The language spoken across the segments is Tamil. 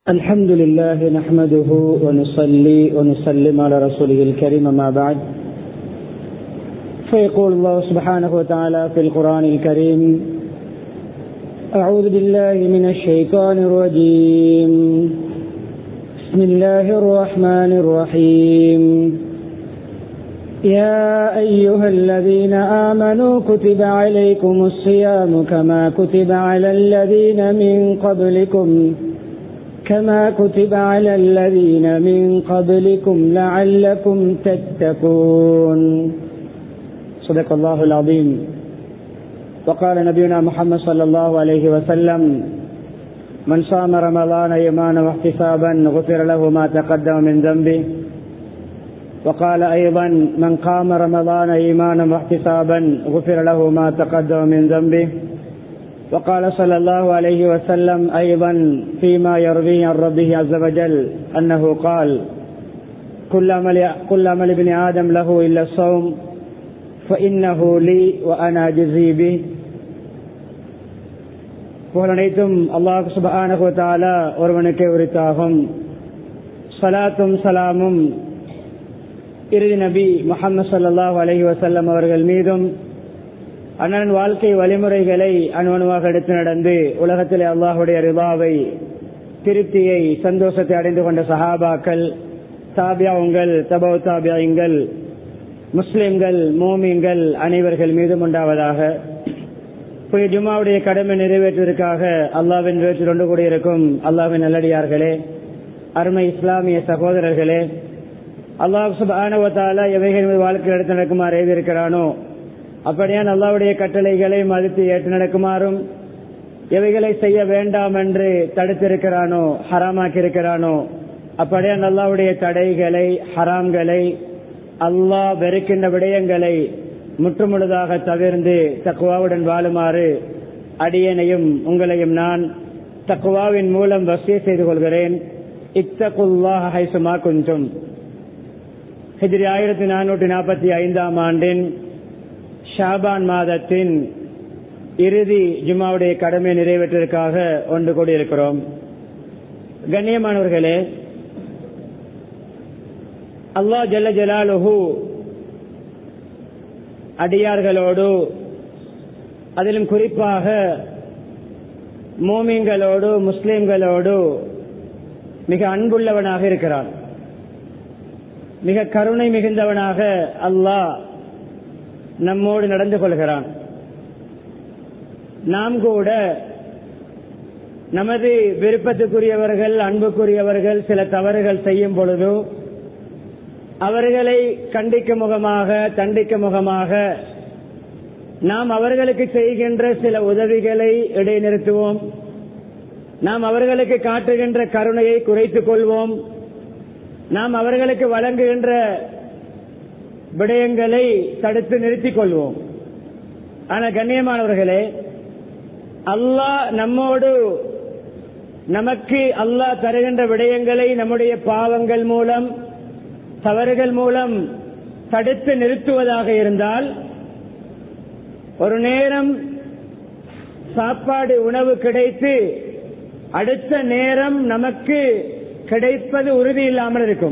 الحمد لله نحمده ونصلي ونسلم على رسوله الكريم ما بعد فيقول الله سبحانه وتعالى في القرآن الكريم أعوذ بالله من الشيطان الرجيم بسم الله الرحمن الرحيم يا أيها الذين آمنوا كتب عليكم الصيام كما كتب على الذين من قبلكم كما كتب على الذين من قبلكم لعلكم تتقون صدق الله العظيم وقال نبينا محمد صلى الله عليه وسلم من صام رمضان ايمانا واحتسابا غفر له ما تقدم من ذنبه وقال ايضا من قام رمضان ايمانا واحتسابا غفر له ما تقدم من ذنبه وقال صلى الله عليه وسلم أيضا فيما يرويه عن ربه عز وجل أنه قال كل عمل, كل عمل ابن آدم له إلا الصوم فإنه لي وأنا أجزي به புகழனைத்தும் அல்லாஹ் சுபானகுவத்தாலா ஒருவனுக்கே உரித்தாகும் சலாத்தும் சலாமும் இறுதி நபி முகமது சல்லாஹூ அலஹி வசல்லம் அவர்கள் மீதும் அண்ணன் வாழ்க்கை வழிமுறைகளை அணுவணுவாக எடுத்து நடந்து உலகத்திலே அல்லாஹுடைய ரிபாவை திருப்தியை சந்தோஷத்தை அடைந்து கொண்ட சஹாபாக்கள் தாபியாவுங்கள் தபவ் தாபியாயுங்கள் முஸ்லிம்கள் மோமியங்கள் அனைவர்கள் மீதும் உண்டாவதாக போய் ஜுமாவுடைய கடமை நிறைவேற்றுவதற்காக அல்லாவின் வேற்றில் ஒன்று கூடியிருக்கும் அல்லாவின் நல்லடியார்களே அருமை இஸ்லாமிய சகோதரர்களே அல்லாஹ் சுபானவத்தாலா எவைகள் மீது வாழ்க்கை எடுத்து நடக்குமாறு எழுதியிருக்கிறானோ அப்படியான் அல்லாவுடைய கட்டளைகளை மதித்து ஏற்று நடக்குமாறும் எவைகளை செய்ய வேண்டாம் என்று தடுத்திருக்கிறானோ ஹராமாக்கி இருக்கிறானோ அப்படியான் அல்லாவுடைய தடைகளை ஹராம்களை அல்லாஹ் வெறுக்கின்ற விடயங்களை முற்றுமுழுதாக தவிர்ந்து தக்குவாவுடன் வாழுமாறு அடியனையும் உங்களையும் நான் தக்குவாவின் மூலம் வசிய செய்து கொள்கிறேன் இத்தகுல்லாஹ் ஹைசுமா குஞ்சும் ஹிஜ்ரி ஆயிரத்தி நானூற்றி நாற்பத்தி ஐந்தாம் ஆண்டின் ஷாபான் மாதத்தின் இறுதி ஜுமாவுடைய கடமை நிறைவேற்றதற்காக ஒன்று கூடியிருக்கிறோம் கண்ணியமானவர்களே அல்லா ஜல்ல ஜலாலுஹு அடியார்களோடு அதிலும் குறிப்பாக மோமிங்களோடு முஸ்லிம்களோடு மிக அன்புள்ளவனாக இருக்கிறான் மிக கருணை மிகுந்தவனாக அல்லாஹ் நம்மோடு நடந்து கொள்கிறான் நாம் கூட நமது விருப்பத்துக்குரியவர்கள் அன்புக்குரியவர்கள் சில தவறுகள் செய்யும் பொழுது அவர்களை கண்டிக்க முகமாக தண்டிக்க முகமாக நாம் அவர்களுக்கு செய்கின்ற சில உதவிகளை இடைநிறுத்துவோம் நாம் அவர்களுக்கு காட்டுகின்ற கருணையை குறைத்துக் கொள்வோம் நாம் அவர்களுக்கு வழங்குகின்ற விடயங்களை தடுத்து நிறுத்திக் கொள்வோம் ஆனால் கண்ணியமானவர்களே அல்லாஹ் நம்மோடு நமக்கு அல்லாஹ் தருகின்ற விடயங்களை நம்முடைய பாவங்கள் மூலம் தவறுகள் மூலம் தடுத்து நிறுத்துவதாக இருந்தால் ஒரு நேரம் சாப்பாடு உணவு கிடைத்து அடுத்த நேரம் நமக்கு கிடைப்பது உறுதி இல்லாமல் இருக்கும்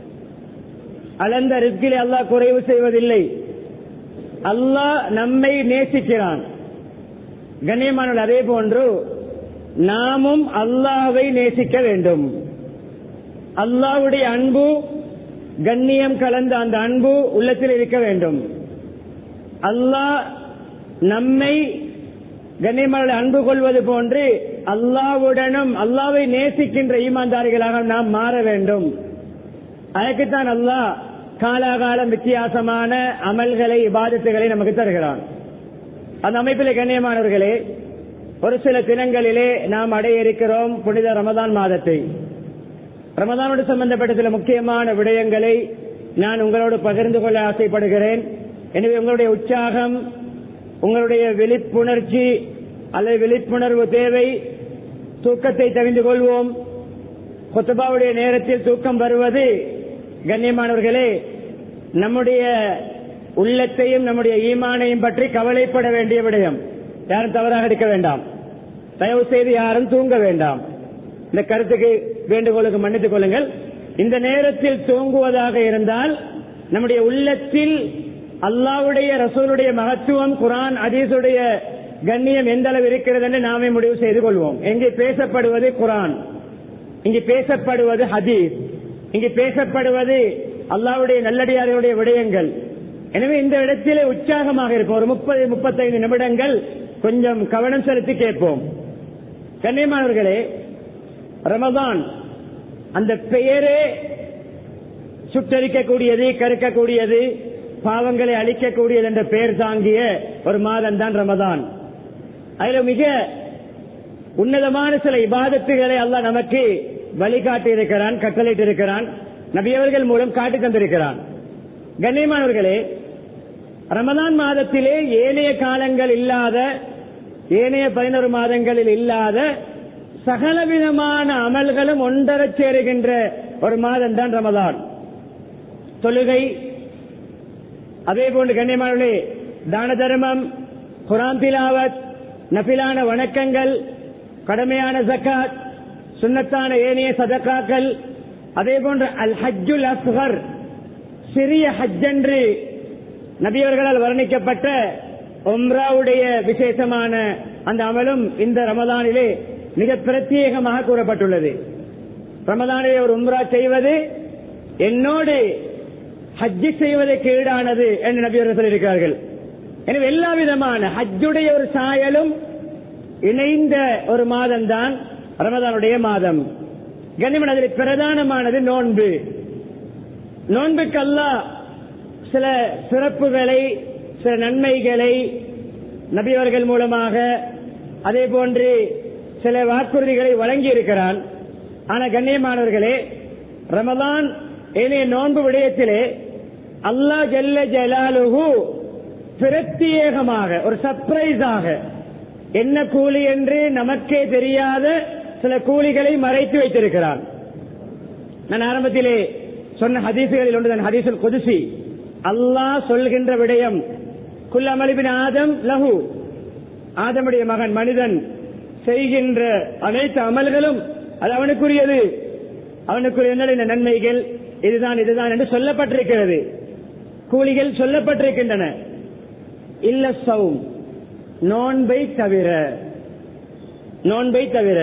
அளந்த ரிஸ்கிலே அல்லாஹ் குறைவு செய்வதில்லை அல்லாஹ் நம்மை நேசிக்கிறான் கண்ணியமான அதே போன்று நாமும் அல்லாஹை நேசிக்க வேண்டும் அல்லாவுடைய அன்பு கண்ணியம் கலந்த அந்த அன்பு உள்ளத்தில் இருக்க வேண்டும் அல்லாஹ் நம்மை கண்ணியமான அன்பு கொள்வது போன்று அல்லாவுடனும் அல்லாவை நேசிக்கின்ற ஈமான்தாரிகளாக நாம் மாற வேண்டும் அதற்குத்தான் அல்லாஹ் காலாகாலம் வித்தியாசமான அமல்களை இபாதத்துகளை நமக்கு தருகிறான் அந்த அமைப்பில் கண்ணியமானவர்களே ஒரு சில தினங்களிலே நாம் அடைய இருக்கிறோம் புனித ரமதான் மாதத்தை ரமதானோடு சம்பந்தப்பட்ட சில முக்கியமான விடயங்களை நான் உங்களோடு பகிர்ந்து கொள்ள ஆசைப்படுகிறேன் எனவே உங்களுடைய உற்சாகம் உங்களுடைய விழிப்புணர்ச்சி அல்லது விழிப்புணர்வு தேவை தூக்கத்தை தெரிந்து கொள்வோம் கொத்தபாவுடைய நேரத்தில் தூக்கம் வருவது கண்ணியமானவர்களே நம்முடைய உள்ளத்தையும் நம்முடைய ஈமானையும் பற்றி கவலைப்பட வேண்டிய விடயம் யாரும் தவறாக எடுக்க வேண்டாம் தயவு செய்து யாரும் தூங்க வேண்டாம் இந்த கருத்துக்கு வேண்டுகோளுக்கு மன்னித்துக் கொள்ளுங்கள் இந்த நேரத்தில் தூங்குவதாக இருந்தால் நம்முடைய உள்ளத்தில் அல்லாவுடைய ரசூலுடைய மகத்துவம் குரான் அதீசுடைய கண்ணியம் எந்த அளவு இருக்கிறது என்று நாமே முடிவு செய்து கொள்வோம் இங்கே பேசப்படுவது குரான் இங்கு பேசப்படுவது ஹதீஸ் இங்கு பேசப்படுவது அல்லாவுடைய நல்லடியாருடைய விடயங்கள் எனவே இந்த இடத்திலே உற்சாகமாக இருக்கும் ஒரு முப்பது முப்பத்தைந்து நிமிடங்கள் கொஞ்சம் கவனம் செலுத்தி கேட்போம் கண்ணியமானவர்களே ரமதான் அந்த பெயரே சுட்டரிக்கக்கூடியது கருக்கக்கூடியது பாவங்களை அழிக்கக்கூடியது என்ற பெயர் தாங்கிய ஒரு மாதம் தான் ரமதான் அதுல மிக உன்னதமான சில இபாதத்துகளை அல்லாஹ் நமக்கு வழிகாட்டி இருக்கிறான் கட்டளையிட்டு இருக்கிறான் நபியவர்கள் மூலம் காட்டி தந்திருக்கிறான் கண்ணியமானவர்களே ரமதான் மாதத்திலே ஏனைய காலங்கள் இல்லாத ஏனைய பதினொரு மாதங்களில் இல்லாத சகலவிதமான அமல்களும் ஒன்றரச் சேருகின்ற ஒரு மாதம் தான் ரமதான் தொழுகை அதே போன்று கண்ணியமானவர்களே தான தர்மம் குரான் திலாவத் நபிலான வணக்கங்கள் கடமையான ஜக்காத் சுன்னத்தான ஏனைய சதக்காக்கள் அதே போன்று அல் ஹஜ்ஜுல் அஸ்கர் சிறிய ஹஜ் என்று நபியவர்களால் வர்ணிக்கப்பட்ட ஒம்ராவுடைய விசேஷமான அந்த அமலும் இந்த ரமதானிலே மிக பிரத்யேகமாக கூறப்பட்டுள்ளது ரமதானிலே ஒரு உம்ரா செய்வது என்னோடு ஹஜ்ஜி செய்வதற்கு ஈடானது என்று நபியவர்கள் சொல்லியிருக்கிறார்கள் எனவே எல்லா விதமான ஹஜ்ஜுடைய ஒரு சாயலும் இணைந்த ஒரு மாதம் தான் ரமதானுடைய மாதம் கண்ணிமன் அதில் பிரதானமானது நோன்பு நோன்புக்கு அல்லாஹ் சில சிறப்புகளை சில நன்மைகளை நபியவர்கள் மூலமாக அதே போன்று சில வாக்குறுதிகளை வழங்கி இருக்கிறான் ஆனா கண்ணியமானவர்களே ரமதான் ஏனைய நோன்பு விடயத்திலே அல்லாஹ் ஜல்ல ஜலாலுஹு பிரத்யேகமாக ஒரு சர்ப்ரைஸாக என்ன கூலி என்று நமக்கே தெரியாத சில கூலிகளை மறைத்து வைத்திருக்கிறான் நான் ஆரம்பத்திலே சொன்ன ஹதீசுகளில் ஒன்றுதான் ஹதீசுல் குதுசி அல்லாஹ் சொல்கின்ற விடயம் குல்லமலிபின் ஆதம் லஹு ஆதமுடைய மகன் மனிதன் செய்கின்ற அனைத்து அமல்களும் அது அவனுக்குரியது அவனுக்குரிய இந்த நன்மைகள் இதுதான் இதுதான் என்று சொல்லப்பட்டிருக்கிறது கூலிகள் சொல்லப்பட்டிருக்கின்றன இல்ல சவும் நோன்பை தவிர நோன்பை தவிர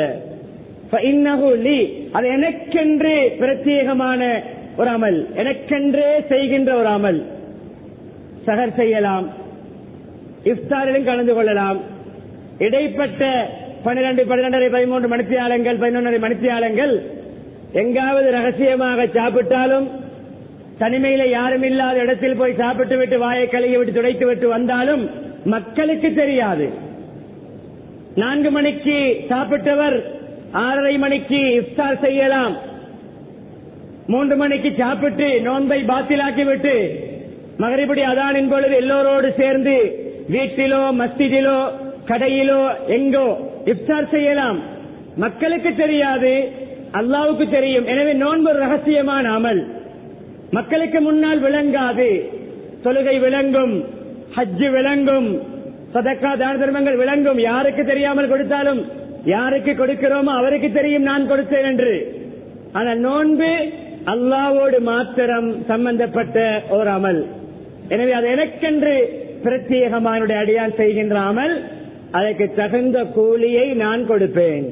அது எனக்கென்று பிரத்யேகமான ஒரு அமல் எனக்கென்றே செய்கின்ற ஒரு அமல் சகர் செய்யலாம் இஃப்தாரிலும் கலந்து கொள்ளலாம் இடைப்பட்ட பன்னிரண்டு பன்னிரண்டரை பதிமூன்று மணித்தியாலங்கள் பதினொன்றரை மணித்தியாலங்கள் எங்காவது ரகசியமாக சாப்பிட்டாலும் தனிமையில யாரும் இல்லாத இடத்தில் போய் சாப்பிட்டு விட்டு வாயை கழுகி விட்டு துடைத்து விட்டு வந்தாலும் மக்களுக்கு தெரியாது நான்கு மணிக்கு சாப்பிட்டவர் ஆறரை மணிக்கு இஃப்தார் செய்யலாம் மூன்று மணிக்கு சாப்பிட்டு நோன்பை பாத்திலாக்கி விட்டு மகரிபடி அதானின் பொழுது எல்லோரோடு சேர்ந்து வீட்டிலோ மஸ்திதிலோ கடையிலோ எங்கோ இஃப்தார் செய்யலாம் மக்களுக்கு தெரியாது அல்லாவுக்கு தெரியும் எனவே நோன்பு ரகசியமான அமல் மக்களுக்கு முன்னால் விளங்காது தொழுகை விளங்கும் ஹஜ்ஜு விளங்கும் சதக்கா தான தர்மங்கள் விளங்கும் யாருக்கு தெரியாமல் கொடுத்தாலும் யாருக்கு கொடுக்கிறோமோ அவருக்கு தெரியும் நான் கொடுத்தேன் என்று ஆனால் நோன்பு அல்லாவோடு மாத்திரம் சம்பந்தப்பட்ட ஒரு அமல் எனவே அது எனக்கென்று பிரத்யேகமானுடைய அடியான் செய்கின்ற அமல் அதற்கு தகுந்த கூலியை நான் கொடுப்பேன்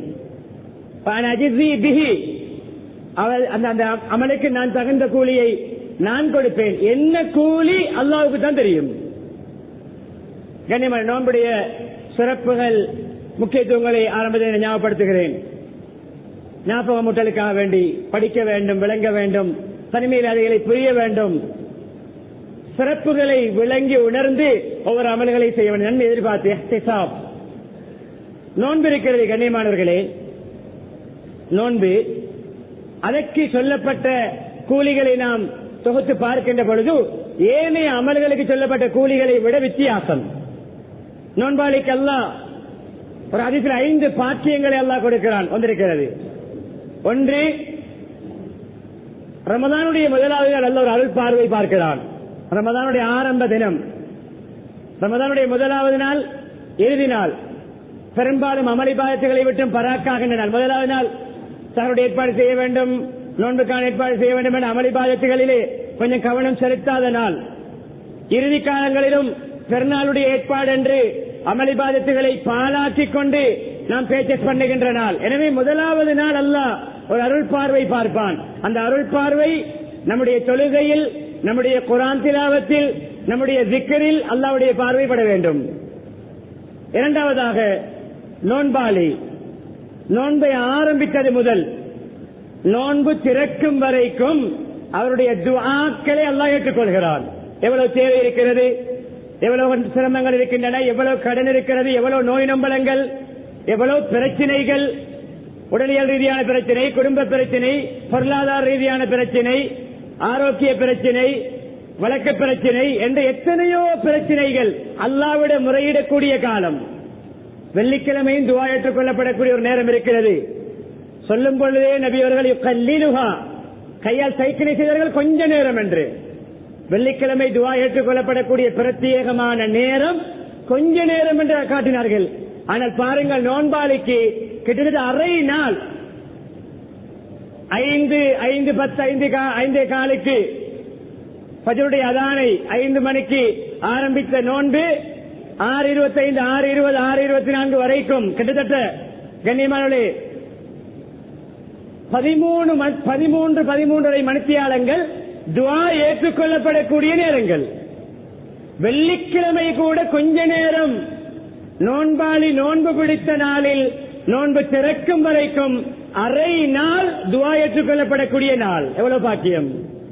அவள் அந்த அந்த அமலுக்கு நான் தகுந்த கூலியை நான் கொடுப்பேன் என்ன கூலி அல்லாவுக்கு தான் தெரியும் கண்ணியமான நோன்புடைய சிறப்புகள் முக்கியத்துவங்களை ஆரம்பத்தில் ஞாபகப்படுத்துகிறேன் ஞாபக முட்டலுக்காக வேண்டி படிக்க வேண்டும் விளங்க வேண்டும் தனிமையில் அதைகளை புரிய வேண்டும் சிறப்புகளை விளங்கி உணர்ந்து ஒவ்வொரு அமல்களை செய்ய வேண்டும் நன்மை எதிர்பார்த்து நோன்பு இருக்கிறது கண்ணியமானவர்களே நோன்பு அதற்கு சொல்லப்பட்ட கூலிகளை நாம் தொகுத்து பார்க்கின்ற பொழுது ஏனைய அமல்களுக்கு சொல்லப்பட்ட கூலிகளை விட வித்தியாசம் நோன்பாளிக்கெல்லாம் ஒரு அதிசல ஐந்து பாக்கியங்களை எல்லாம் கொடுக்கிறான் வந்திருக்கிறது ஒன்று ரமதானுடைய முதலாவது நாள் அல்ல ஒரு அருள் பார்வை பார்க்கிறான் ரமதானுடைய ஆரம்ப தினம் ரமதானுடைய முதலாவது நாள் இறுதி நாள் பெரும்பாலும் அமளி பாயத்துகளை விட்டும் பராக்காகின்ற நாள் முதலாவது நாள் தங்களுடைய ஏற்பாடு செய்ய வேண்டும் நோன்புக்கான ஏற்பாடு செய்ய வேண்டும் என அமளிபாதத்துகளிலே கொஞ்சம் கவனம் செலுத்தாத நாள் இறுதி காலங்களிலும் பெருநாளுடைய ஏற்பாடு என்று அமளிபாதத்துகளை பாலாக்கிக் கொண்டு நாம் பேச்சஸ் பண்ணுகின்ற நாள் எனவே முதலாவது நாள் அல்லாஹ் ஒரு அருள் பார்வை பார்ப்பான் அந்த அருள் பார்வை நம்முடைய தொழுகையில் நம்முடைய குரான் திலாவத்தில் நம்முடைய திக்கரில் அல்லாவுடைய பார்வைப்பட வேண்டும் இரண்டாவதாக நோன்பாளி நோன்பை ஆரம்பித்தது முதல் நோன்பு திறக்கும் வரைக்கும் அவருடைய துஆக்களை அல்லாஹ் ஏற்றுக்கொள்கிறான் எவ்வளவு தேவை இருக்கிறது எவ்வளவு சிரமங்கள் இருக்கின்றன எவ்வளவு கடன் இருக்கிறது எவ்வளவு நோய் நம்பலங்கள் எவ்வளவு பிரச்சனைகள் உடலியல் ரீதியான பிரச்சனை குடும்ப பிரச்சனை பொருளாதார ரீதியான பிரச்சனை ஆரோக்கிய பிரச்சனை வழக்கு பிரச்சனை என்ற எத்தனையோ பிரச்சனைகள் அல்லாவிட முறையிடக்கூடிய காலம் வெள்ளிக்கிழமையும் துவா ஏற்றுக் கொள்ளப்படக்கூடிய ஒரு நேரம் இருக்கிறது சொல்லும் பொழுதே நபியவர்கள் கல்லிலுகா கையால் சைக்கிளை செய்தார்கள் கொஞ்ச நேரம் என்று வெள்ளிக்கிழமை துவா ஏற்றுக் கொள்ளப்படக்கூடிய பிரத்யேகமான நேரம் கொஞ்ச நேரம் என்று காட்டினார்கள் ஆனால் பாருங்கள் நோன்பாளிக்கு கிட்டத்தட்ட அரை நாள் ஐந்து ஐந்து பத்து ஐந்து கா- ஐந்தே காலுக்கு பஜருடைய அதானை ஐந்து மணிக்கு ஆரம்பித்த நோன்பு ஆறு இருபத்தைந்து ஆறு இருபது ஆறு இருபத்தி நான்கு வரைக்கும் கிட்டத்தட்ட கண்ணியமானே பதிமூணு மணி- பதிமூன்று பதிமூன்றரை மணித்தியாலங்கள் துவா ஏற்றுக்கொள்ளப்படக்கூடிய நேரங்கள் வெள்ளிக்கிழமை கூட கொஞ்ச நேரம் நோன்பாளி நோன்பு பிடித்த நாளில் நோன்பு திறக்கும் வரைக்கும் அரை நாள் துவா ஏற்றுக்கொள்ளப்படக்கூடிய நாள் எவ்வளவு பாக்கியம்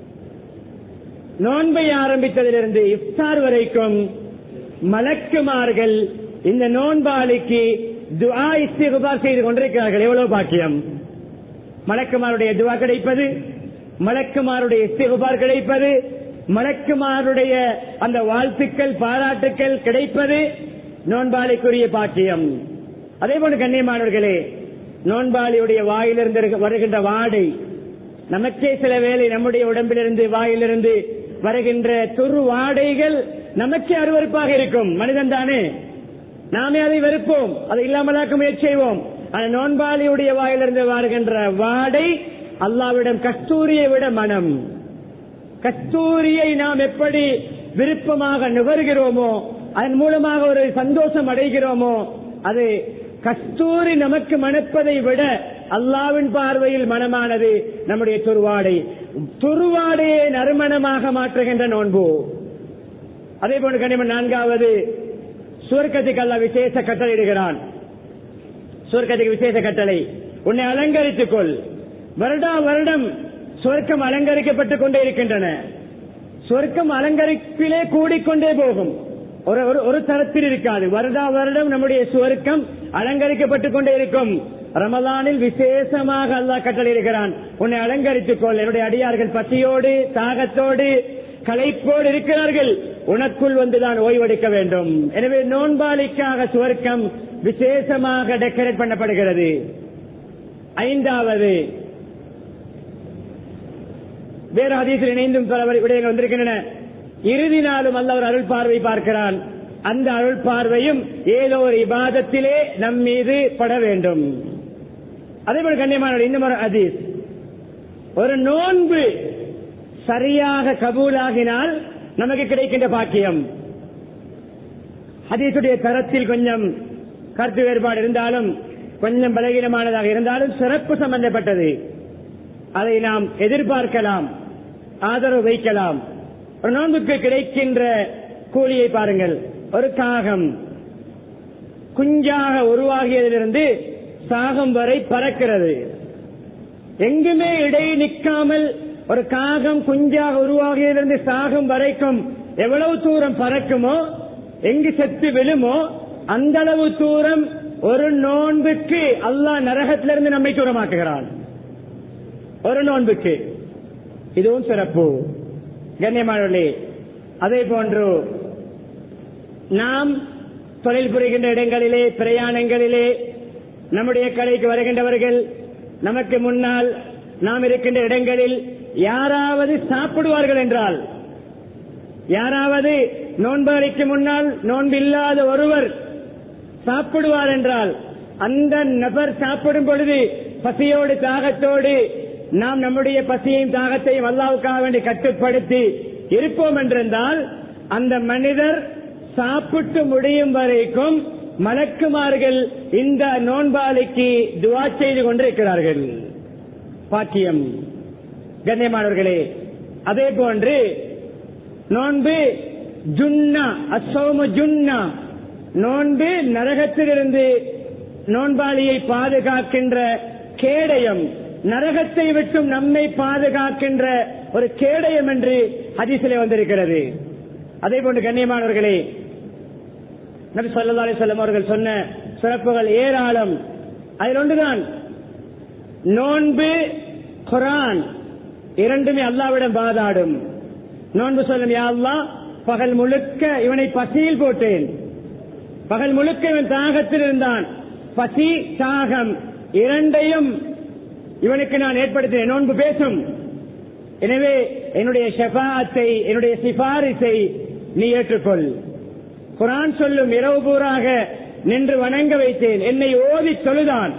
நோன்பை ஆரம்பித்ததிலிருந்து இஃப்தார் வரைக்கும் மலக்குமார்கள் இந்த நோன்பாளிக்கு துஆ இஸ்திகுபார் செய்து கொண்டிருக்கிறார்கள் எவ்வளவு பாக்கியம் மலக்குமாருடைய துவா கிடைப்பது மலக்குமாருடைய இஸ்திகுபார் கிடைப்பது மலக்குமாருடைய அந்த வாழ்த்துக்கள் பாராட்டுக்கள் கிடைப்பது நோன்பாளிக்குரிய பாக்கியம் அதே போன்று கண்ணியமானவர்களே நோன்பாளியுடைய வாயிலிருந்து இருக்க- வருகின்ற வாடை நமக்கே சில வேளை நம்முடைய உடம்பிலிருந்து வாயிலிருந்து வருகின்ற துரு வாடைகள் நமக்கே அருவருப்பாக இருக்கும் மனிதன் தானே நாமே அதை வெறுப்போம் அதை இல்லாமலாக்க முயற்சி செய்வோம் ஆனால் நோன்பாளியுடைய வாயிலிருந்து வருகின்ற வாடை அல்லாவிடம் கஸ்தூரியை விட மனம் கஸ்தூரியை நாம் எப்படி விருப்பமாக நுகர்கிறோமோ அதன் மூலமாக ஒரு சந்தோஷம் அடைகிறோமோ அது கஸ்தூரி நமக்கு மணப்பதை விட அல்லாவின் பார்வையில் மனமானது நம்முடைய துருவாடை துருவாடையை நறுமணமாக மாற்றுகின்ற நோன்பு அதே போன்று கனிமன் நான்காவது சுவர்க்கத்துக்கு அல்ல விசேஷ கட்டளை இடுகிறான் சுவர்க்கத்துக்கு விசேஷ கட்டளை உன்னை அலங்கரித்துக் கொள் வருடா வருடம் சுவர்க்கம் அலங்கரிக்கப்பட்டுக் கொண்டே இருக்கின்றன சொர்க்கம் அலங்கரிப்பிலே கூடிக்கொண்டே போகும் ஒரு ஒரு- ஒரு தரத்தில் இருக்காது வருடா வருடம் நம்முடைய சுவர்க்கம் அலங்கரிக்கப்பட்டுக் கொண்டே இருக்கும் ரமலானில் விசேஷமாக அல்லாஹ் கட்டளை இருக்கிறான் உன்னை அலங்கரித்துக் கொள் என்னுடைய அடியார்கள் பசியோடு தாகத்தோடு களைப்போடு இருக்கிறார்கள் உனக்குள் வந்துதான் ஓய்வெடுக்க வேண்டும் எனவே நோன்பாளிக்காக சுவர்க்கம் விசேஷமாக டெக்கரேட் பண்ணப்படுகிறது ஐந்தாவது வேறு ஹதீஸில் இணைந்தும் பல வரி- விடயங்கள் வந்திருக்கின்றன இறுதி நாளும் அல்ல ஒரு அருள் பார்வை பார்க்கிறான் அந்த அருள் பார்வையும் ஏதோ ஒரு இபாதத்திலே நம் மீது பட வேண்டும் அதே போல கண்ணியமான இன்னும் ஒரு ஹதீஸ் ஒரு நோன்பு சரியாக கபூலாகினால் நமக்கு கிடைக்கின்ற பாக்கியம் ஹதீஸுடைய தரத்தில் கொஞ்சம் கருத்து வேறுபாடு இருந்தாலும் கொஞ்சம் பலகீனமானதாக இருந்தாலும் சிறப்பு சம்பந்தப்பட்டது அதை நாம் எதிர்பார்க்கலாம் ஆதரவு வைக்கலாம் ஒரு நோன்புக்கு கிடைக்கின்ற கூலியை பாருங்கள் ஒரு காகம் குஞ்சாக உருவாகியதிலிருந்து சாகம் வரை பறக்கிறது எங்குமே இடை நிற்காமல் ஒரு காகம் குஞ்சாக உருவாகியதிலிருந்து சாகும் வரைக்கும் எவ்வளவு தூரம் பறக்குமோ எங்கு செத்து விழுமோ அந்த அளவு தூரம் ஒரு நோன்புக்கு அல்லாஹ் நரகத்திலிருந்து நம்மை தூரமாக்குகிறான் ஒரு நோன்புக்கு இதுவும் சிறப்பு கண்ணியமானவர்களே அதே போன்று நாம் தொழில் புரிகின்ற இடங்களிலே பிரயாணங்களிலே நம்முடைய கடைக்கு வருகின்றவர்கள் நமக்கு முன்னால் நாம் இருக்கின்ற இடங்களில் யாராவது சாப்பிடுவார்கள் என்றால் யாராவது நோன்புகளுக்கு முன்னால் நோன்பில்லாத ஒருவர் சாப்பிடுவார் என்றால் அந்த நபர் சாப்பிடும் பொழுது பசியோடு தாகத்தோடு நாம் நம்முடைய பசியையும் தாகத்தையும் அல்லாவுக்காக வேண்டி கட்டுப்படுத்தி இருப்போம் என்றிருந்தால் அந்த மனிதர் சாப்பிட்டு முடியும் வரைக்கும் மலக்குமார்கள் இந்த நோன்பாளிக்கு துவா செய்து கொண்டிருக்கிறார்கள் பாக்கியம் கண்ணியமானவர்களே அதே போன்று நோன்பு ஜுன்னா அசோம ஜுன்னா நோன்பு நரகத்திலிருந்து நோன்பாளியை பாதுகாக்கின்ற கேடயம் நரகத்தை விட்டும் நம்மை பாதுகாக்கின்ற ஒரு கேடயம் என்று ஹதீசிலே வந்திருக்கிறது அதே போன்று கண்ணியமானவர்களே நபி சொல்லா அலிசல்லம் அவர்கள் சொன்ன சிறப்புகள் ஏராளம் அதில் ஒன்றுதான் நோன்பு குரான் இரண்டுமே அல்லாவிடம் வாதாடும் நோன்பு சொல்லும் யா அல்லாஹ் பகல் முழுக்க இவனை பசியில் போட்டேன் பகல் முழுக்க இவன் தாகத்தில் இருந்தான் பசி தாகம் இரண்டையும் இவனுக்கு நான் ஏற்படுத்தினேன் நோன்பு பேசும் எனவே என்னுடைய ஷெஃபாத்தை என்னுடைய சிபாரிசை நீ ஏற்றுக்கொள் குரான் சொல்லும் இரவு பூராக நின்று வணங்க வைத்தேன் என்னை ஓதி தொழுதான்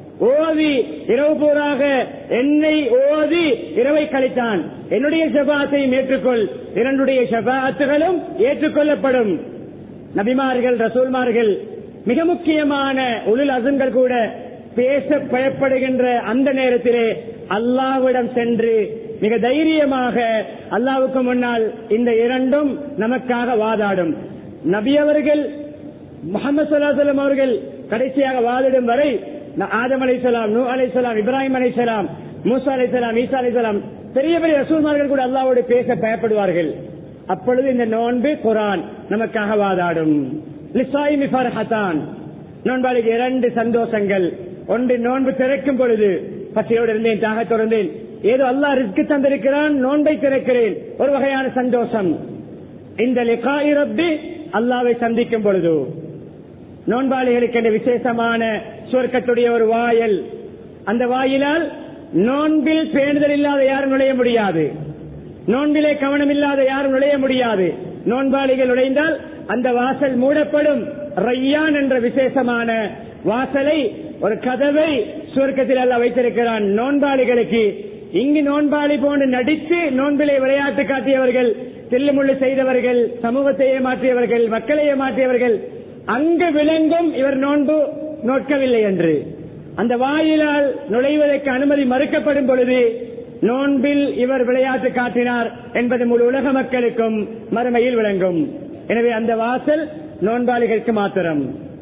ஓதி இரவு பூராக என்னை ஓதி இரவை கழித்தான் என்னுடைய ஷபாத்தையும் ஏற்றுக்கொள் இரண்டுடைய ஷபாத்துகளும் ஏற்றுக்கொள்ளப்படும் நபிமார்கள் ரசூல்மார்கள் மிக முக்கியமான உளில் அசன்கள் கூட பேச பயப்படுகின்ற அந்த நேரத்திலே அல்லாவிடம் சென்று மிக தைரியமாக அல்லாவுக்கு முன்னால் இந்த இரண்டும் நமக்காக வாதாடும் நபி அவர்கள் முகமது சல்லாஹம் அவர்கள் கடைசியாக வாதிடும் வரை ஆதம் அலைசலாம் நூ அலைசலாம் இப்ராஹிம் அலைசலாம் மூசா அலைசலாம் ஈசா அலைசலாம் பெரிய பெரிய ரசூல்மார்கள் கூட அல்லாவோடு பேச பயப்படுவார்கள் அப்பொழுது இந்த நோன்பு குரான் நமக்காக வாதாடும் லிசாயிமி ஃபர்ஹதான் நோன்பாளிக்கு இரண்டு சந்தோஷங்கள் ஒன்று நோன்பு திறக்கும் பொழுது பசியோடு இருந்தேன் தாகத்தோடு இருந்தேன் ஏதோ அல்லாஹ் ரிஸ்க் தந்திருக்கிறான் நோன்பை திறக்கிறேன் ஒரு வகையான சந்தோஷம் இந்த லிகாய் ரப்பி அல்லாவை சந்திக்கும் பொழுது நோன்பாளிகளுக்கு என்ற விசேஷமான சுவர்க்கத்துடைய ஒரு வாயல் அந்த வாயிலால் நோன்பில் பேணுதல் இல்லாத யாரும் நுழைய முடியாது நோன்பிலே கவனம் இல்லாத யாரும் நுழைய முடியாது நோன்பாளிகள் நுழைந்தால் அந்த வாசல் மூடப்படும் ரையான் என்ற விசேஷமான வாசலை ஒரு கதவை சுவர்க்கத்தில் அல்ல வைத்திருக்கிறான் நோன்பாளிகளுக்கு இங்கு நோன்பாளி போன்று நடித்து நோன்பிலே விளையாட்டு காட்டியவர்கள் தில்லுமுள்ளு செய்தவர்கள் சமூகத்தை ஏமாற்றியவர்கள் மக்களை ஏமாற்றியவர்கள் அங்கு விளங்கும் இவர் நோன்பு நோட்கவில்லை என்று அந்த வாயிலால் நுழைவதற்கு அனுமதி மறுக்கப்படும் பொழுது நோன்பில் இவர் விளையாட்டு காட்டினார் என்பது முழு உலக மக்களுக்கும் மறுமையில் விளங்கும் எனவே அந்த வாசல் நோன்பாளிகளுக்கு மாத்திரம்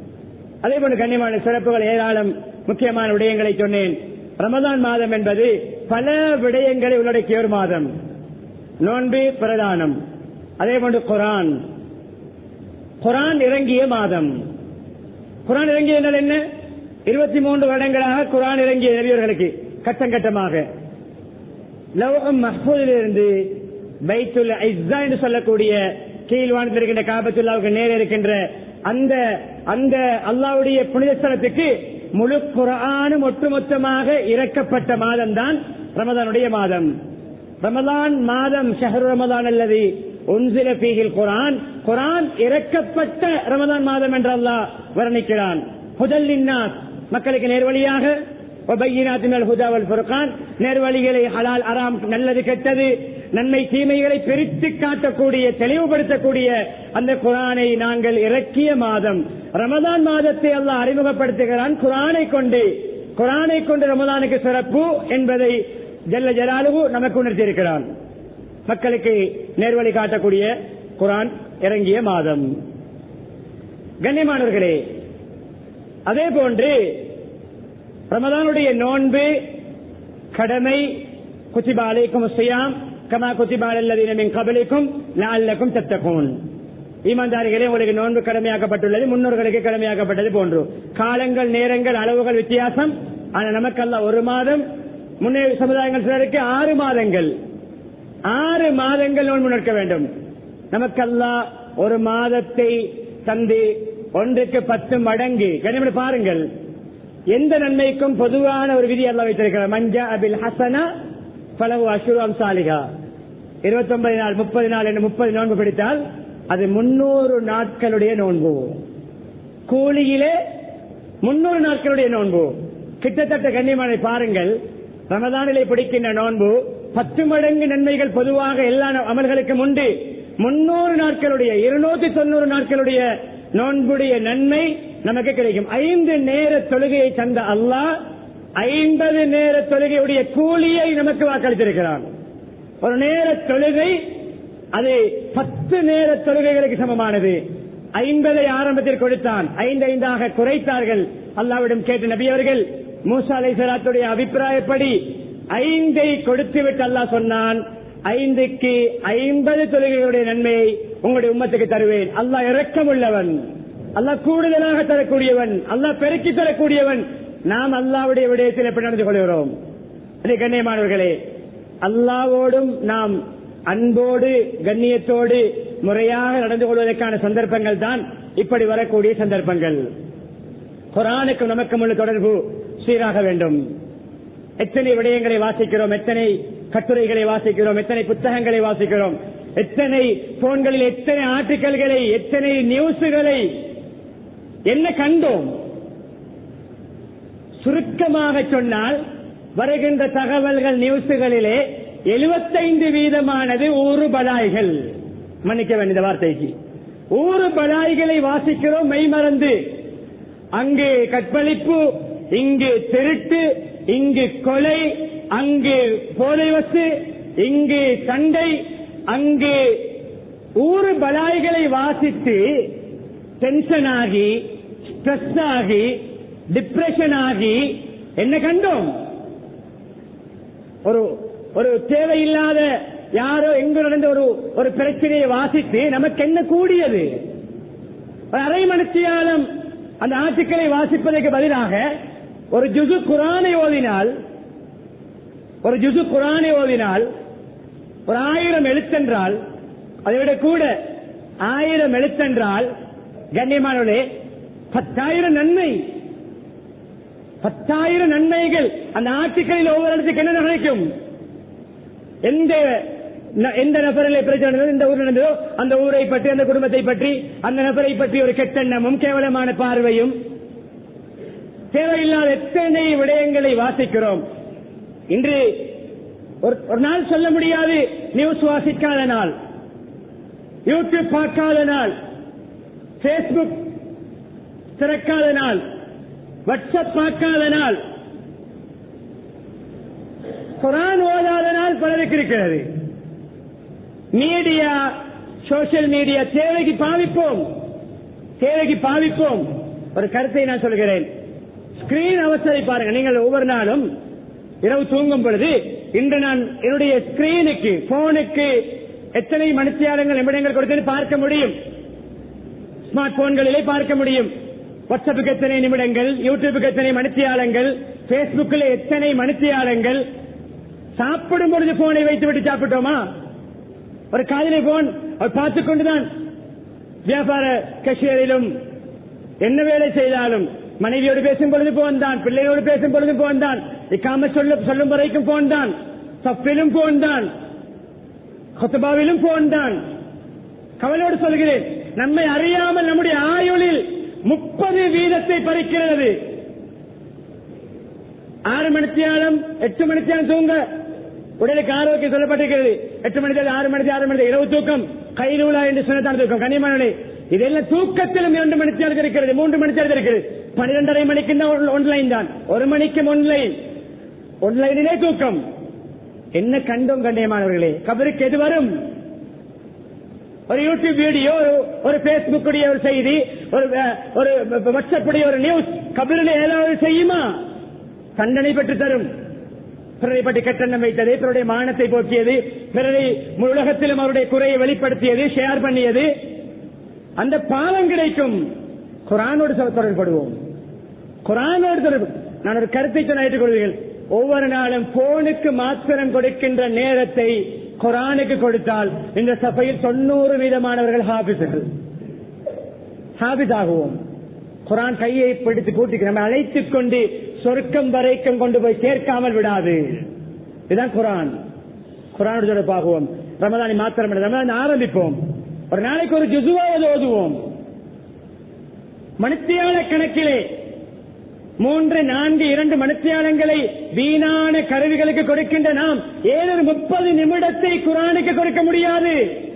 அதே போன்று கண்ணியமான சிறப்புகள் ஏராளம் முக்கியமான விடயங்களை சொன்னேன் ரமதான் மாதம் என்பது பல விடயங்களை உள்ளடக்கிய ஒரு மாதம் நோன்பு பிரதானம் அதே போன்று குரான் குரான் இறங்கிய மாதம் குரான் இறங்கிய என்றால் என்ன இருபத்தி மூன்று வருடங்களாக குரான் இறங்கிய நபியர்களுக்கு கட்டம் கட்டமாக லவகம் மஹூதிலிருந்து பைத்துல் ஐஸ்ஸா என்று சொல்லக்கூடிய கீழ்வானத்தில் இருக்கின்ற காபத்துல்லாவுக்கு நேர இருக்கின்ற அந்த அந்த அல்லாவுடைய புனித ஸ்தலத்துக்கு முழு குரானும் ஒட்டுமொத்தமாக இறக்கப்பட்ட மாதம் தான் ரமதானுடைய மாதம் ரமதான் மாதம் ஷஹர் ரமதான் அல்லது ஒன்சில பீகில் குரான் குரான் இறக்கப்பட்ட ரமதான் மாதம் என்று அல்லாஹ் வர்ணிக்கிறான் முதல்லின்னாஸ் மக்களுக்கு நேர்வழியாக நேர்வழிகளை ஹலால் அராம் நல்லது கெட்டது நன்மை தீமைகளை பிரித்து காட்டக்கூடிய தெளிவுபடுத்தக்கூடிய அந்த குரானை நாங்கள் இறக்கிய மாதம் ரமதான் மாதத்தை அல்லாஹ் அறிமுகப்படுத்துகிறான் குரானை கொண்டு குரானை கொண்டு ரமதானுக்கு சிறப்பு என்பதை ஜல்ல ஜலாலுவு நமக்கு உணர்த்தியிருக்கிறான் மக்களுக்கு நேர்வழி காட்டக்கூடிய குரான் இறங்கிய மாதம் கண்ணியமானவர்களே அதே போன்று ரமதானுடைய நோன்பு கடமை குத்திபா அலைக்கும் சியாம் கமா குத்திபா அல்லதீனமின் கபலிக்கும் நால்லக்கும் தத்தகும் ஈமான்தாரிகளே உங்களுக்கு நோன்பு கடமையாக்கப்பட்டுள்ளது முன்னோர்களுக்கு கடமையாக்கப்பட்டது போன்று காலங்கள் நேரங்கள் அளவுகள் வித்தியாசம் ஆனா நமக்கல்ல ஒரு மாதம் முன்னே சமுதாயங்கள் சிலருக்கு ஆறு மாதங்கள் ஆறு மாதங்கள் நோன்பு நிற்க வேண்டும் நமக்கல்லா ஒரு மாதத்தை தந்து ஒன்றுக்கு பத்து மடங்கு கனிமணி பாருங்கள் எந்த நன்மைக்கும் பொதுவான ஒரு விதி அல்ல வைத்திருக்கிறார் மஞ்சா அபில் ஹசனா பலவு அசுரம் சாலிகா இருபத்தி ஒன்பது நாள் முப்பது நாள் என்று முப்பது நோன்பு பிடித்தால் அது முன்னூறு நாட்களுடைய நோன்பு கூலியிலே முன்னூறு நாட்களுடைய நோன்பு கிட்டத்தட்ட கண்ணியமான பாருங்கள் ரமதானிலே பிடிக்கின்ற நோன்பு பத்து மடங்கு நன்மைகள் பொதுவாக எல்லா அமல்களுக்கும் உண்டு முன்னூறு நாட்களுடைய இருநூத்தி தொண்ணூறு நாட்களுடைய நோன்புடைய நன்மை நமக்கு கிடைக்கும் ஐந்து நேர தொழுகையை தந்த அல்லாஹ் ஐம்பது நேர தொழுகையுடைய கூலியை நமக்கு வாக்களித்திருக்கிறான் ஒரு நேர தொழுகை அது பத்து நேர தொழுகைகளுக்கு சமமானது ஐம்பதை ஆரம்பத்தில் கொடுத்தான் ஐந்து ஐந்தாக குறைத்தார்கள் அல்லாவிடம் கேட்ட நபி அவர்கள் மூசா அலை சலாத்துடைய அபிப்பிராயப்படி ஐந்தை கொடுத்துவிட்டு அல்லாஹ் சொன்னான் ஐந்துக்கு ஐம்பது தொழுகைகளுடைய நன்மையை உங்களுடைய உம்மத்துக்கு தருவேன் அல்லாஹ் இரக்கம் உள்ளவன் அல்லாஹ் கூடுதலாக தரக்கூடியவன் அல்லாஹ் பெருக்கி தரக்கூடியவன் நாம் அல்லாவுடைய விடயத்தில் எப்படி நடந்து கொள்கிறோம் அது கண்ணியமானவர்களே அல்லாவோடும் நாம் அன்போடு கண்ணியத்தோடு முறையாக நடந்து கொள்வதற்கான சந்தர்ப்பங்கள் தான் இப்படி வரக்கூடிய சந்தர்ப்பங்கள் குரானுக்கும் நமக்கும் உள்ள தொடர்பு சீராக வேண்டும் எத்தனை விடயங்களை வாசிக்கிறோம் எத்தனை கட்டுரைகளை வாசிக்கிறோம் எத்தனை புத்தகங்களை வாசிக்கிறோம் எத்தனை போன்களில் எத்தனை ஆர்டிக்கல்களை எத்தனை நியூஸுகளை என்ன கண்டோம் சுருக்கமாக சொன்னால் வருகின்ற தகவல்கள் நியூஸுகளிலே எழுபத்தைந்து வீதமானது ஊறு பலாய்கள் மன்னிக்க வேண்டிய இந்த வார்த்தைக்கு ஊறு பலாய்களை வாசிக்கிறோம் மெய்மறந்து அங்கு கற்பழிப்பு இங்கு திருட்டு இங்கு கொலை அங்கு போதை வசு இங்கு சண்டை அங்கு ஊறு பலாய்களை வாசித்து டென்ஷன் ஆகி ஸ்ட்ரெஸ் ஆகி டிப்ரெஷன் ஆகி என்ன கண்டோம் ஒரு ஒரு தேவையில்லாத யாரோ எங்க நடந்த ஒரு ஒரு பிரச்சனையை வாசித்து நமக்கு என்ன கூடியது ஒரு அரை மணித்தியாலம் அந்த ஆட்சிக்களை வாசிப்பதற்கு பதிலாக ஒரு ஜுசு குரானை ஓதினால் ஒரு ஜுசு குரானை ஓதினால் ஒரு ஆயிரம் எழுத்தென்றால் அதை விட கூட ஆயிரம் எழுத்தென்றால் கண்ணியமானவர்களே பத்தாயிரம் நன்மை பத்தாயிரம் நன்மைகள் அந்த ஆட்சிகளில் ஒவ்வொரு இடத்துக்கு என்ன கிடைக்கும் எந்த ந- எந்த நபரில் பிரச்சனை நடந்ததோ, இந்த ஊர் நடந்ததோ அந்த ஊரை பற்றி அந்த குடும்பத்தை பற்றி அந்த நபரை பற்றி ஒரு கெட்டெண்ணமும் கேவலமான பார்வையும் தேவையில்லாத எத்தனை விடயங்களை வாசிக்கிறோம் இன்று ஒரு ஒரு நாள் சொல்ல முடியாது நியூஸ் வாசிக்காத நாள் யூடியூப் பார்க்காத நாள் பேஸ்புக் திறக்காத நாள் வாட்ஸ்அப் பார்க்காத நாள் குரான் ஓதாத நாள் பலருக்கு இருக்கிறது மீடியா சோசியல் மீடியா தேவைக்கு பாவிப்போம் தேவைக்கு பாவிப்போம் ஒரு கருத்தை நான் சொல்கிறேன் ஸ்கிரீன் அவசரை பாருங்க நீங்கள் ஒவ்வொரு நாளும் இரவு தூங்கும் பொழுது இன்று நான் என்னுடைய ஸ்கிரீனுக்கு போனுக்கு எத்தனை மணித்தியாலங்கள் நிமிடங்கள் கொடுத்து பார்க்க முடியும் ஸ்மார்ட் போன்களிலே பார்க்க முடியும் வாட்ஸ்அப்புக்கு எத்தனை நிமிடங்கள் யூடியூபுக்கு எத்தனை மணித்தியாலங்கள் பேஸ்புக்கில் எத்தனை மணித்தியாலங்கள் சாப்பிடும் பொழுது போனை வைத்து விட்டு சாப்பிட்டோமா ஒரு காதலி போன் அவர் பார்த்துக் கொண்டுதான் வியாபார கஷேரிலும் என்ன வேலை செய்தாலும் மனைவியோடு பேசும் பொழுது போன் தான் பிள்ளையோடு பேசும் பொழுது போன் தான் இக்காம சொல்ல சொல்லும் வரைக்கும் போன் தான் சப்பிலும் போன் தான் கொத்தபாவிலும் போன் தான் கவலையோடு சொல்கிறேன் நம்மை அறியாமல் நம்முடைய ஆயுளில் முப்பது வீதத்தை பறிக்கிறது ஆறு மணித்தியாலம் எட்டு மணித்தியாலம் தூங்க உடலுக்கு ஆரோக்கியம் சொல்லப்பட்டிருக்கிறது எட்டு மணி ஆறு மணி ஆறு மணி இரவு தூக்கம் கைநூலா என்று சொன்னதான் தூக்கம் கனிமணி இதெல்லாம் தூக்கத்திலும் இரண்டு மணித்தியாலும் இருக்கிறது மூன்று மணித்தியாலும் இருக்கிறது பன்னிரெண்டரை மணிக்கு ஒன்லைன் தான் ஒரு மணிக்கு ஒன்லைன் ஒன்லைனிலே தூக்கம் என்ன கண்டோம் கண்ணியமானவர்களே கபருக்கு எது வரும் ஒரு யூடியூப் வீடியோ ஒரு ஒரு பேஸ்புக் ஒரு செய்தி ஒரு அஹ், ஒரு வாட்ஸ்அப் ஒரு நியூஸ் கபிரில் ஏதாவது செய்யுமா தண்டனை பெற்று தரும் பிறரை பற்றி கட்டணம் வைத்தது பிறருடைய மானத்தை போக்கியது பிறரை முழு உலகத்திலும் அவருடைய குறையை வெளிப்படுத்தியது ஷேர் பண்ணியது அந்த பாவம் கிடைக்கும் குரானோடு சொ- தொடர்படுவோம் குரானோடு தொடர்பு நான் ஒரு கருத்தை சொன்ன ஏற்றுக்கொள்வீர்கள் ஒவ்வொரு நாளும் போனுக்கு மாத்திரம் கொடுக்கின்ற நேரத்தை குரானுக்கு கொடுத்தால் இந்த சபையில் தொண்ணூறு வீதமானவர்கள் ஹாபிஸ்கள் ஹாபிஸ் ஆகுவோம் குரான் கையை பிடித்து கூட்டி நம்ம அழைத்துக் கொண்டு சொர்க்கம் வரைக்கும் கொண்டு போய் சேர்க்காமல் விடாது இதுதான் குரான் குரானோடு தொடர்பாகுவோம் ரமதானி மாத்திரம் இல்லை. ரமதான் ஆரம்பிப்போம் ஒரு நாளைக்கு ஒரு ஜுசுவாவது ஓதுவோம் மணித்தியால கணக்கிலே மூன்று நான்கு இரண்டு மனுத்தியாலங்களை வீணான கருவிகளுக்கு கொடுக்கின்ற நாம் ஏழு முப்பது நிமிடத்தை குரானுக்கு கொடுக்க முடியாது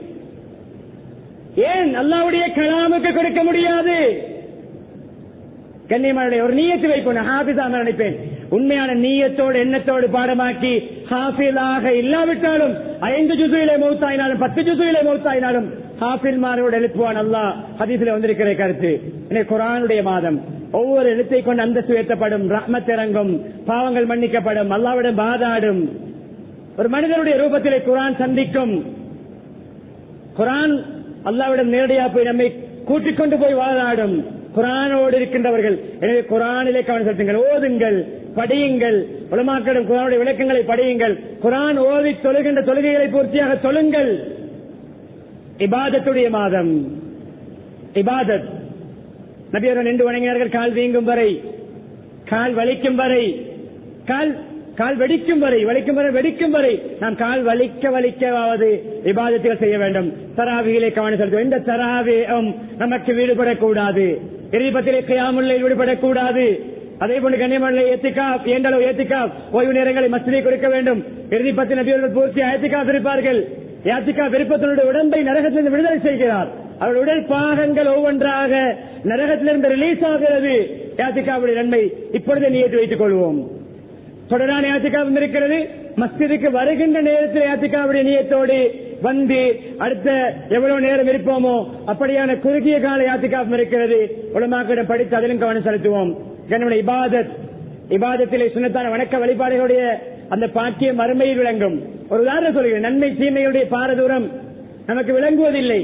ஏன் அல்லாவுடைய கலாமுக்கு கொடுக்க முடியாது கண்ணியமான ஒரு நீயத்து வைப்போம் ஹாபிதா நினைப்பேன் உண்மையான நீயத்தோடு எண்ணத்தோடு பாடமாக்கி ஹாஃபிலாக இல்லாவிட்டாலும் ஐந்து ஜுசுவிலே மௌத்தாயினாலும் பத்து ஜுசுவிலே மௌத்தாயினாலும் ஹாஃபில்மாரோடு எழுப்புவான் அல்லாஹ் ஹதீஸில் வந்திருக்கிற கருத்து எனவே குரானுடைய மாதம் ஒவ்வொரு எழுத்தை கொண்டு அந்தஸ்து உயர்த்தப்படும் ரஹ்மத் இறங்கும் பாவங்கள் மன்னிக்கப்படும் அல்லாவிடம் பாதாடும் ஒரு மனிதனுடைய ரூபத்திலே குரான் சந்திக்கும் குரான் அல்லாவிடம் நேரடியாக போய் நம்மை கூட்டிக் கொண்டு போய் வாதாடும் குரானோடு இருக்கின்றவர்கள் எனவே குரானிலே கவனம் செலுத்துங்கள் ஓதுங்கள் படியுங்கள் உலமாக்களிடம் குரானுடைய விளக்கங்களை படியுங்கள் குரான் ஓதி தொழுகின்ற தொழுகைகளை பூர்த்தியாக தொழுங்கள் இபாதத்துடைய மாதம் இபாதத் நபியர்கள் நின்று வணங்கினார்கள் கால் வீங்கும் வரை கால் வலிக்கும் வரை கால் கால் வெடிக்கும் வரை வலிக்கும் வரை வெடிக்கும் வரை நாம் கால் வலிக்க வலிக்கவாவது விவாதத்தில் செய்ய வேண்டும் தராவிகளை கவனம் செலுத்தும் எந்த தராவியும் நமக்கு ஈடுபடக்கூடாது இறுதிப்பத்திலே கையாமுல்லை ஈடுபடக்கூடாது அதே போன்று கண்ணியமல்ல ஏத்திக்கா ஏண்டளவு ஏத்திக்கா ஓய்வு நேரங்களை மசிதை கொடுக்க வேண்டும் இறுதிப்பத்தி நபியர்கள் பூர்த்தி ஏத்திக்கா இருப்பார்கள் யாத்திகா விருப்பத்தினுடைய உடம்பை நரகத்திலிருந்து விடுதலை செய்கிறார் அவருடைய உடல் பாகங்கள் ஒவ்வொன்றாக நரகத்திலிருந்து ரிலீஸ் ஆகிறது யாத்திகாவுடைய நன்மை இப்பொழுதே நியத்து வைத்துக் கொள்வோம் தொடரான யாத்திகாவும் இருக்கிறது மஸ்ஜிதுக்கு வருகின்ற நேரத்தில் யாத்திகாவுடைய நியத்தோடு வந்து அடுத்த எவ்வளவு நேரம் இருப்போமோ அப்படியான குறுகிய கால யாத்திகாவும் இருக்கிறது உலமாக்கிடம் படித்து அதிலும் கவனம் செலுத்துவோம் என்னுடைய இபாதத் இபாதத்திலே சுனத்தான வணக்க வழிபாடுகளுடைய அந்த பாக்கியம் மறுமையில் விளங்கும் ஒரு உதாரணம் சொல்கிறேன் நன்மை தீமையுடைய பாரதூரம் நமக்கு விளங்குவதில்லை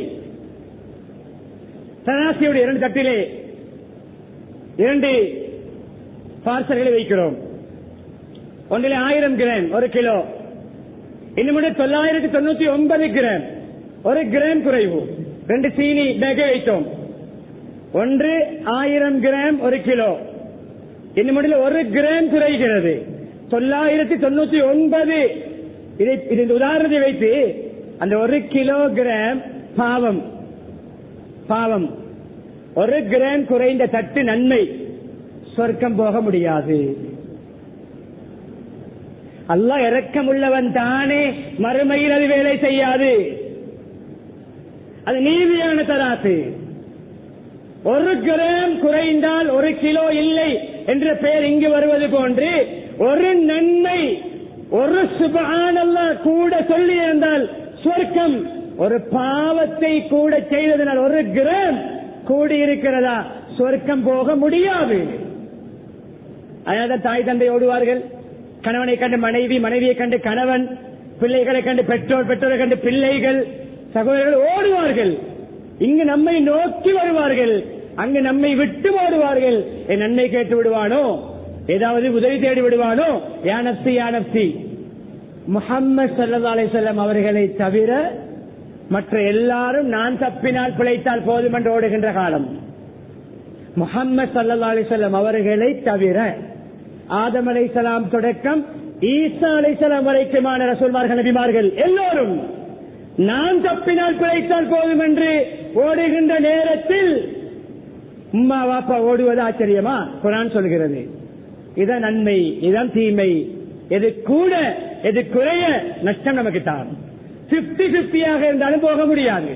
சராசியுடைய இரண்டு தட்டிலே இரண்டு பார்சல்களை வைக்கிறோம் ஒன்றிலே ஆயிரம் கிராம் ஒரு கிலோ இன்னும் தொள்ளாயிரத்தி தொண்ணூத்தி ஒன்பது கிராம் ஒரு கிராம் குறைவு ரெண்டு சீனி பேக்கை வைத்தோம் ஒன்று ஆயிரம் கிராம் ஒரு கிலோ இன்னும் ஒரு கிராம் குறைகிறது தொள்ளாயிரத்தி தொண்ணூத்தி ஒன்பது இதை இது இந்த உதாரணத்தை வைத்து அந்த ஒரு கிலோகிராம் பாவம் பாவம் ஒரு கிராம் குறைந்த தட்டு நன்மை சொர்க்கம் போக முடியாது அல்லாஹ் இறக்கம் உள்ளவன் தானே மறுமையில் அது வேலை செய்யாது அது நீதியான தராசு ஒரு கிராம் குறைந்தால் ஒரு கிலோ இல்லை என்ற பெயர் இங்கு வருவது போன்று ஒரு நன்மை ஒரு சுபானல்ல கூட சொல்லி இருந்தால் சொர்க்கம் ஒரு பாவத்தை கூட செய்ததனால் ஒரு கிராம் கூடி இருக்கிறதா சொர்க்கம் போக முடியாது அதனால தாய் தந்தை ஓடுவார்கள் கணவனை கண்டு மனைவி மனைவியை கண்டு கணவன் பிள்ளைகளை கண்டு பெற்றோர் பெற்றோரை கண்டு பிள்ளைகள் சகோதரர்கள் ஓடுவார்கள் இங்கு நம்மை நோக்கி வருவார்கள் அங்கு நம்மை விட்டு ஓடுவார்கள் என் நன்மை கேட்டு விடுவானோ ஏதாவது உதவி தேடி விடுவானோ யானப்சி யானப்சி முகம்மது சல்லா அலிசல்லாம் அவர்களை தவிர மற்ற எல்லாரும் நான் தப்பினால் பிழைத்தால் போதும் என்று ஓடுகின்ற காலம் முகம்மது சல்லா அலிசல்லாம் அவர்களை தவிர ஆதம் அலைசலாம் தொடக்கம் ஈசா அலைசலாம் வரைக்குமான ரசூல்மார்கள் நபிமார்கள் எல்லோரும் நான் தப்பினால் பிழைத்தால் போதும் என்று ஓடுகின்ற நேரத்தில் உம்மா வாப்பா ஓடுவது ஆச்சரியமா குரான் சொல்கிறது இதான் நன்மை இதான் தீமை எது கூட எது குறைய நஷ்டம் நமக்கு தான் பிப்டி பிப்டியாக இருந்தாலும் போக முடியாது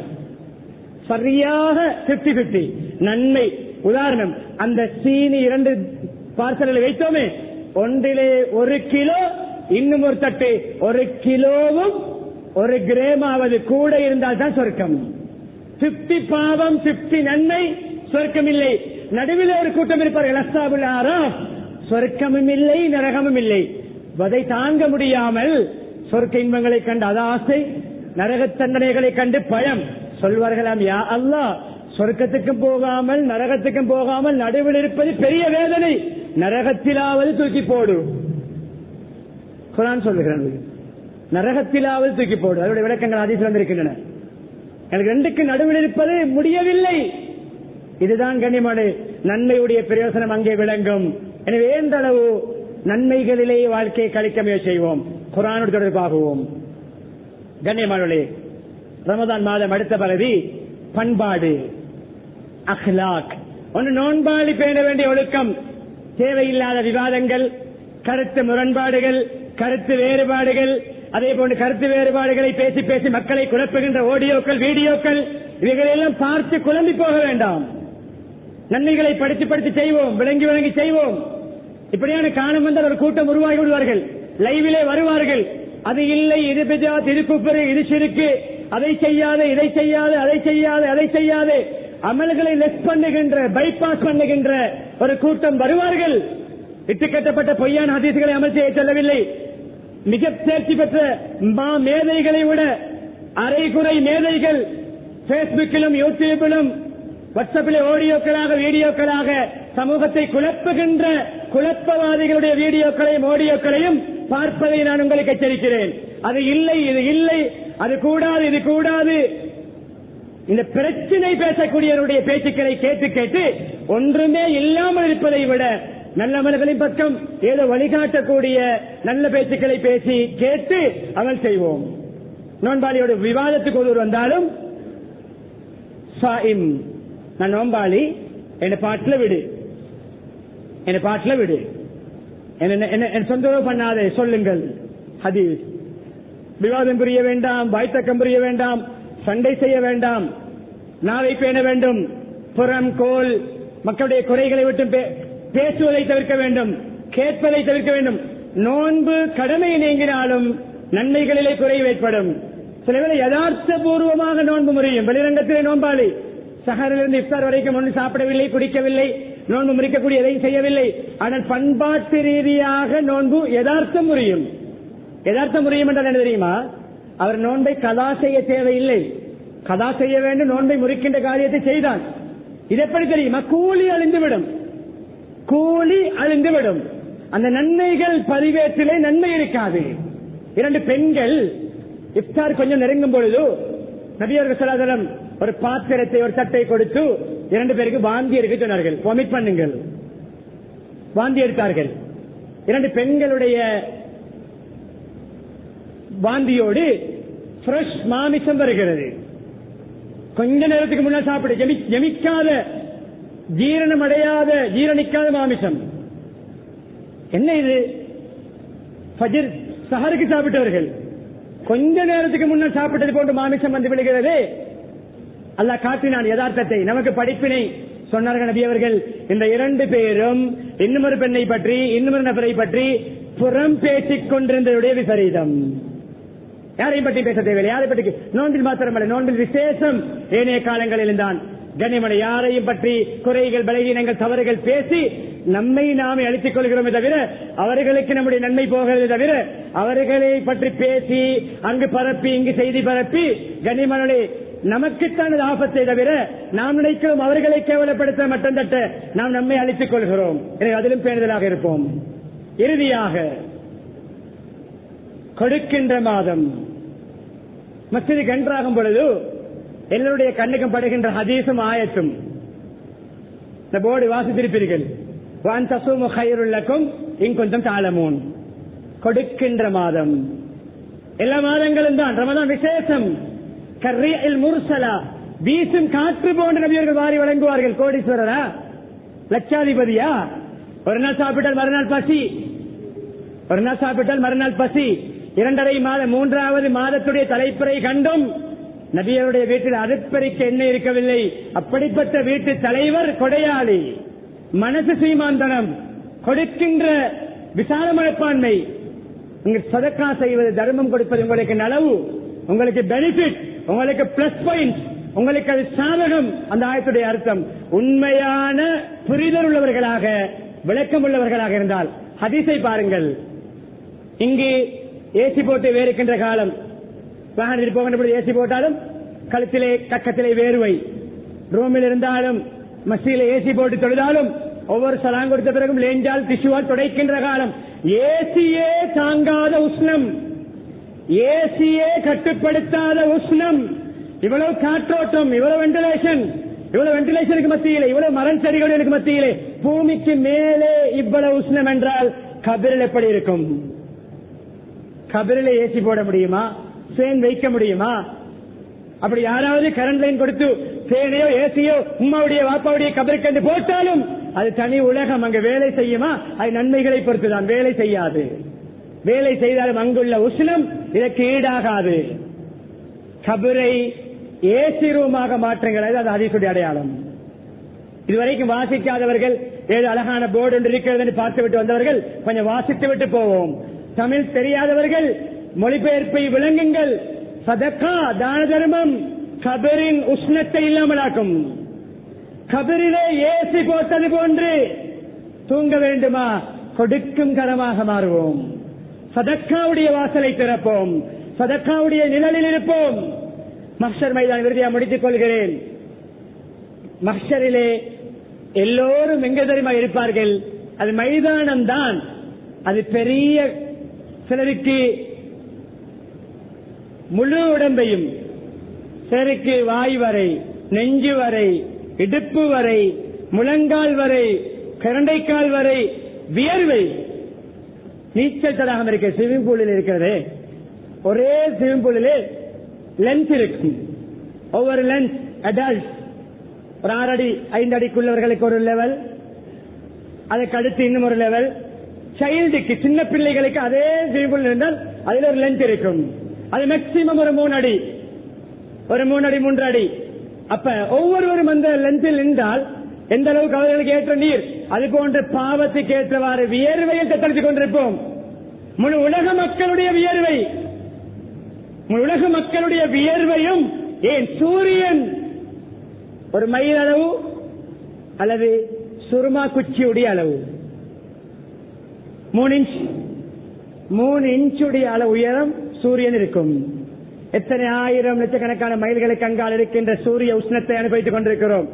சரியாக பிப்டி பிப்டி நன்மை உதாரணம் அந்த சீனி இரண்டு பார்சல்களை வைத்தோமே ஒன்றிலே ஒரு கிலோ இன்னும் ஒரு தட்டு ஒரு கிலோவும் ஒரு கிரேமாவது கூட இருந்தால் தான் சொர்க்கம் பிப்டி பாவம் பிப்டி நன்மை சொர்க்கம் இல்லை நடுவில் ஒரு கூட்டம் இருப்பார்கள் அஸ்தாபுல் ஆராம் சொர்க்கமும் இல்லை நரகமும் இல்லை அதை தாங்க முடியாமல் சொர்க்க இன்பங்களை கண்டு அது ஆசை நரக தண்டனைகளை கண்டு பயம் சொல்வார்களாம் யா அல்லா சொர்க்கத்துக்கும் போகாமல் நரகத்துக்கும் போகாமல் நடுவில் இருப்பது பெரிய வேதனை நரகத்திலாவது தூக்கி போடு குரான் சொல்லுகிறது நரகத்திலாவது தூக்கி போடு அதோட விளக்கங்கள் அதில் வந்திருக்கின்றன எனக்கு ரெண்டுக்கு நடுவில் இருப்பது முடியவில்லை இதுதான் கண்ணியமாடு நன்மையுடைய பிரயோசனம் அங்கே விளங்கும் எனவே எந்த அளவு நன்மைகளிலே வாழ்க்கையை கழிக்க முயற்சி செய்வோம் குரானோடு தொடர்பாகுவோம் கண்ணியமானே ரமதான் மாதம் அடுத்த பகுதி பண்பாடு அஹ்லாக் ஒன்று நோன்பாளி பேண வேண்டிய ஒழுக்கம் தேவையில்லாத விவாதங்கள் கருத்து முரண்பாடுகள் கருத்து வேறுபாடுகள் அதே போன்று கருத்து வேறுபாடுகளை பேசி பேசி மக்களை குழப்புகின்ற ஆடியோக்கள் வீடியோக்கள் இவைகளெல்லாம் பார்த்து குழம்பி போக வேண்டாம் நன்மைகளை படித்து படித்து செய்வோம் விளங்கி விளங்கி செய்வோம் இப்படியான காலம் வந்தால் ஒரு கூட்டம் உருவாகி விடுவார்கள் லைவிலே வருவார்கள் அது இல்லை இது பிஜாத் இது குப்பரு இது சிறுக்கு அதை செய்யாத இதை செய்யாத அதை செய்யாத அதை செய்யாத அமல்களை லெஸ் பண்ணுகின்ற பைபாஸ் பண்ணுகின்ற ஒரு கூட்டம் வருவார்கள் இட்டுக்கட்டப்பட்ட பொய்யான ஹதீசுகளை அமல் செய்ய செல்லவில்லை மிக தேர்ச்சி பெற்ற மா மேதைகளை விட அரைகுறை மேதைகள் பேஸ்புக்கிலும் யூடியூபிலும் வாட்ஸ்அப்பிலே ஆடியோக்களாக வீடியோக்களாக சமூகத்தை குழப்புகின்ற குழப்பவாதிகளுடைய வீடியோக்களையும் ஆடியோக்களையும் பார்ப்பதை நான் உங்களுக்கு எச்சரிக்கிறேன் அது இல்லை இது இல்லை அது கூடாது இது கூடாது இந்த பிரச்சனை பேசக்கூடியவருடைய பேச்சுக்களை கேட்டு கேட்டு ஒன்றுமே இல்லாமல் இருப்பதை விட நல்லவர்களின் பக்கம் ஏதோ வழிகாட்டக்கூடிய நல்ல பேச்சுக்களை பேசி கேட்டு அமல் செய்வோம் நோன்பாளியோட விவாதத்துக்கு ஒருவர் வந்தாலும் சாயிம் நான் நோம்பாளி என்ன பாட்டுல விடு என்ன பாட்டுல விடு என்ன- என்ன என்ன தொந்தரவு பண்ணாதே சொல்லுங்கள் ஹதீஸ் விவாதம் புரிய வேண்டாம் வாய்த்தக்கம் புரிய வேண்டாம் சண்டை செய்ய வேண்டாம் நாவை பேண வேண்டும் புறம் கோல் மக்களுடைய குறைகளை விட்டு பே- பேசுவதை தவிர்க்க வேண்டும் கேட்பதை தவிர்க்க வேண்டும் நோன்பு கடமை நீங்கினாலும் நன்மைகளிலே குறைவு ஏற்படும் சில வேளை யதார்த்த பூர்வமாக நோன்பு முறியும் வெளிரங்கத்திலே நோன்பாளி சஹரிலிருந்து இஃப்தார் வரைக்கும் ஒன்று சாப்பிடவில்லை குடிக்கவில்லை நோன்பு முறிக்கக்கூடிய எதையும் செய்யவில்லை ஆனால் பண்பாட்டு ரீதியாக நோன்பு யதார்த்தம் முறியும் யதார்த்தம் முறியும் என்றால் என்ன தெரியுமா அவர் நோன்பை கதா செய்ய தேவையில்லை கதா செய்ய வேண்டும் நோன்பை முறிக்கின்ற காரியத்தை செய்தான் இது எப்படி தெரியுமா கூலி அழிந்துவிடும் கூலி அழிந்துவிடும் அந்த நன்மைகள் பதிவேற்றிலே நன்மை இருக்காது இரண்டு பெண்கள் இஃப்தார் கொஞ்சம் நெருங்கும் பொழுது நபியர்கள் சலாதலம் ஒரு பாத்திரத்தை ஒரு தட்டை கொடுத்து இரண்டு பேருக்கு வாந்தி எடுக்க சொன்னார்கள் வொமிட் பண்ணுங்கள் வாந்தி எடுத்தார்கள் இரண்டு பெண்களுடைய வாந்தியோடு ஃப்ரெஷ் மாமிசம் வருகிறது கொஞ்ச நேரத்துக்கு முன்னால் சாப்பிட ஜெமி- ஜெமிக்காத ஜீரணம் அடையாத ஜீரணிக்காத மாமிசம் என்ன இது ஃபஜர் சஹருக்கு சாப்பிட்டவர்கள் கொஞ்ச நேரத்துக்கு முன்னால் சாப்பிட்டது போன்று மாமிசம் வந்து விடுகிறது அல்லாஹ் காட்டினான் யதார்த்தத்தை நமக்கு படிப்பினை சொன்னார்கள் நபி அவர்கள் இந்த இரண்டு பேரும் இன்னும் ஒரு பெண்ணை பற்றி இன்னும் ஒரு நபரை பற்றி புறம் பேசிக் கொண்டிருந்ததுடைய விபரீதம் யாரையும் பற்றி பேச தேவையில்லை யாரை பற்றி நோன்பில் மாத்திரமல்ல நோன்பில் விசேஷம் ஏனைய காலங்களில் தான் கண்ணியமலை யாரையும் பற்றி குறைகள் பலகீனங்கள் தவறுகள் பேசி நம்மை நாமே அழித்துக் கொள்கிறோமே தவிர அவர்களுக்கு நம்முடைய நன்மை போகிறது தவிர அவர்களை பற்றி பேசி அங்கு பரப்பி இங்கு செய்தி பரப்பி கண்ணியமலை நமக்குத்தான் இது ஆபத்தை தவிர நாம் நினைக்கிறோம் அவர்களை கேவலப்படுத்த மட்டும் தட்ட நாம் நம்மை அழித்துக் கொள்கிறோம் எனவே அதிலும் பேணுதலாக இருப்போம் இறுதியாக கொடுக்கின்ற மாதம் மசிதுக்கு என்றாகும் பொழுது எல்லோருடைய கண்ணுக்கும் படுகின்ற ஹதீசும் ஆயத்தும் இந்த போர்டு வாசித்திருப்பீர்கள் வான் தசுமு கயிறுள்ளக்கும் இங்கொஞ்சம் தாளமூன் கொடுக்கின்ற மாதம் எல்லா மாதங்களும் தான் ரமதான் விசேஷம் கர்ரியல் முர்சலா வீசும் காற்று போன்ற நபியர்கள் வாரி வழங்குவார்கள் கோடீஸ்வரரா லட்சாதிபதியா ஒரு நாள் சாப்பிட்டால் மறுநாள் பசி ஒரு நாள் சாப்பிட்டால் மறுநாள் பசி இரண்டரை மாதம் மூன்றாவது மாதத்துடைய தலைப்பறை கண்டும் நபியருடைய வீட்டில் அடுப்பறைக்கு எண்ணெய் இருக்கவில்லை அப்படிப்பட்ட வீட்டு தலைவர் கொடையாளி மனசு சீமாந்தனம் கொடுக்கின்ற விசால மனப்பான்மை இங்கு சதக்கா செய்வது தர்மம் கொடுப்பது உங்களுக்கு நலவு உங்களுக்கு பெனிஃபிட் உங்களுக்கு பிளஸ் பாயிண்ட் உங்களுக்கு அது சாதகம் அந்த ஆயத்துடைய அர்த்தம் உண்மையான புரிதல் உள்ளவர்களாக விளக்கம் உள்ளவர்களாக இருந்தால் ஹதீஸை பாருங்கள் இங்கு ஏசி போட்டு வேறுக்கின்ற காலம் வாகனத்தில் போகின்ற பொழுது ஏசி போட்டாலும் கழுத்திலே கக்கத்திலே வேர்வை ரூமில் இருந்தாலும் மசியில ஏசி போட்டு தொழுதாலும் ஒவ்வொரு சலாம் கொடுத்த பிறகும் லேஞ்சால் திசுவால் துடைக்கின்ற காலம் ஏசியே தாங்காத உஷ்ணம் ஏசியே கட்டுப்படுத்தாத உஷ்ணம் இவ்வளவு காற்றோட்டம் இவ்வளவு வென்டிலேஷன் இவ்வளவு வென்டிலேஷனுக்கு மத்தியிலே இவ்வளவு மரம் செடிகளுக்கு மத்தியிலே பூமிக்கு மேலே இவ்வளவு உஷ்ணம் என்றால் கபிரில் எப்படி இருக்கும் கபிரில ஏசி போட முடியுமா ஃபேன் வைக்க முடியுமா அப்படி யாராவது கரண்ட் லைன் கொடுத்து ஃபேனையோ ஏசியோ உம்மாவுடைய வாப்பாவுடைய கபருக்கு என்று போட்டாலும் அது தனி உலகம் அங்கு வேலை செய்யுமா அது நன்மைகளை பொறுத்துதான் வேலை செய்யாது வேலை செய்தாலும் அங்குள்ள உஷ்ணம் இதற்கு ஈடாகாது கபரை ஏசி ரூமாக மாற்றுங்கள் அது அதிசுடைய அடையாளம் இதுவரைக்கும் வாசிக்காதவர்கள் ஏதோ அழகான போர்டு ஒன்று இருக்கிறது என்று பார்த்து விட்டு வந்தவர்கள் கொஞ்சம் வாசித்து விட்டு போவோம் தமிழ் தெரியாதவர்கள் மொழிபெயர்ப்பை விளங்குங்கள் சதக்கா தான தர்மம் கபரின் உஷ்ணத்தை இல்லாமலாக்கும் கபரிலே ஏசி போட்டது போன்று தூங்க வேண்டுமா கொடுக்கும் கரமாக மாறுவோம் சதக்காவுடைய வாசலை திறப்போம் சதக்காவுடைய நிழலில் இருப்போம் மக்சர் மைதான் விருதியா முடித்துக் கொள்கிறேன் மக்சரிலே எல்லோரும் எங்க தெரியுமா இருப்பார்கள் அது மைதானம் தான் அது பெரிய சிலருக்கு முழு உடம்பையும் சிலருக்கு வாய் வரை நெஞ்சு வரை இடுப்பு வரை முழங்கால் வரை கரண்டைக்கால் வரை வியர்வை நீச்சல் தடாகம் இருக்க ஸ்விமிங் பூலில் இருக்கிறது ஒரே ஸ்விமிங் பூலிலே லென்ஸ் இருக்கும் ஒவ்வொரு லென்ஸ் அடல்ட் ஒரு ஆறு அடி ஐந்து அடிக்குள்ளவர்களுக்கு ஒரு லெவல் அதுக்கு அடுத்து இன்னும் ஒரு லெவல் சைல்டுக்கு சின்ன பிள்ளைகளுக்கு அதே ஸ்விமிங் பூல் இருந்தால் அதில் ஒரு லென்த் இருக்கும் அது மேக்சிமம் ஒரு மூணு அடி ஒரு மூணு அடி மூன்று அடி அப்ப ஒவ்வொருவரும் அந்த லென்த்தில் நின்றால் எந்த அளவுக்கு அவர்களுக்கு ஏற்ற நீர் அது போன்ற பாவத்துக்கு ஏற்றவாறு வியர்வையை தத்தளித்துக் கொண்டிருப்போம் முழு உலக மக்களுடைய வியர்வை முழு உலக மக்களுடைய வியர்வையும் ஏன் சூரியன் ஒரு மைல் அளவு அல்லது சுருமா குச்சியுடைய அளவு மூணு இன்ச் மூணு இன்ச்சுடைய அளவு உயரம் சூரியன் இருக்கும் எத்தனை ஆயிரம் லட்சக்கணக்கான மைல்களுக்கு அங்கால் இருக்கின்ற சூரிய உஷ்ணத்தை அனுபவித்துக் கொண்டிருக்கிறோம்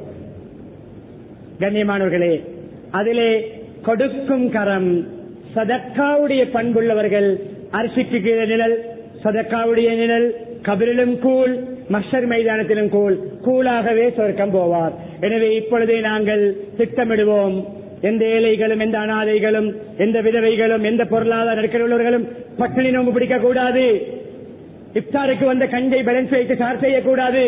கண்ணியமானவர்களே அதிலே கொடுக்கும் கரம் சதக்காவுடைய பண்புள்ளவர்கள் அரிசிக்கு கீழே நிழல் சதக்காவுடைய நிழல் கபிரிலும் கூழ் மஷர் மைதானத்திலும் கூழ் கூழாகவே சொர்க்கம் போவார் எனவே இப்பொழுதே நாங்கள் திட்டமிடுவோம் எந்த ஏழைகளும் எந்த அனாதைகளும் எந்த விதவைகளும் எந்த பொருளாதார நெருக்கடி உள்ளவர்களும் பட்டினி நோம்பு பிடிக்க கூடாது இப்தாருக்கு வந்த கஞ்சை பேலன்ஸ் வைத்து சார் செய்யக்கூடாது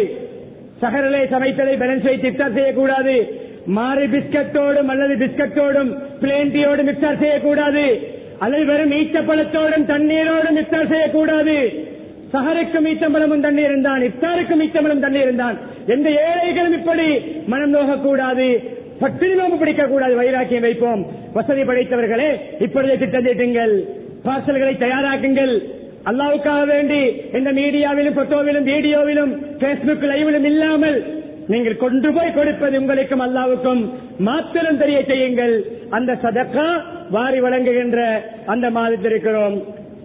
சகரலை சமைத்ததை பேலன்ஸ் வைத்து இப்தார் செய்யக்கூடாது மாறி பிஸ்கட்டோடும் அல்லது பிஸ்கட்டோடும் பிளேண்டியோடும் இப்தார் செய்யக்கூடாது அல்லது வெறும் ஈச்சப்பழத்தோடும் தண்ணீரோடும் இப்தார் செய்யக்கூடாது சஹருக்கும் ஈச்சம்பழமும் தண்ணீர் இருந்தான் இப்தாருக்கும் ஈச்சம்பழம் தண்ணீர் இருந்தான் எந்த ஏழைகளும் இப்படி மனம் நோகக்கூடாது பட்டினி நோம்பு பிடிக்க கூடாது வைராக்கியம் வைப்போம் வசதி படைத்தவர்களே இப்பொழுதே திட்டம் தீட்டுங்கள் பார்சல்களை தயாராக்குங்கள் அல்லாவுக்காக வேண்டி இந்த மீடியாவிலும் போட்டோவிலும் வீடியோவிலும் பேஸ்புக் லைவிலும் இல்லாமல் நீங்கள் கொண்டு போய் கொடுப்பது உங்களுக்கும் அல்லாவுக்கும் மாத்திரம் தெரிய செய்யுங்கள் அந்த சதக்கா வாரி வழங்குகின்ற அந்த மாதத்திருக்கிறோம்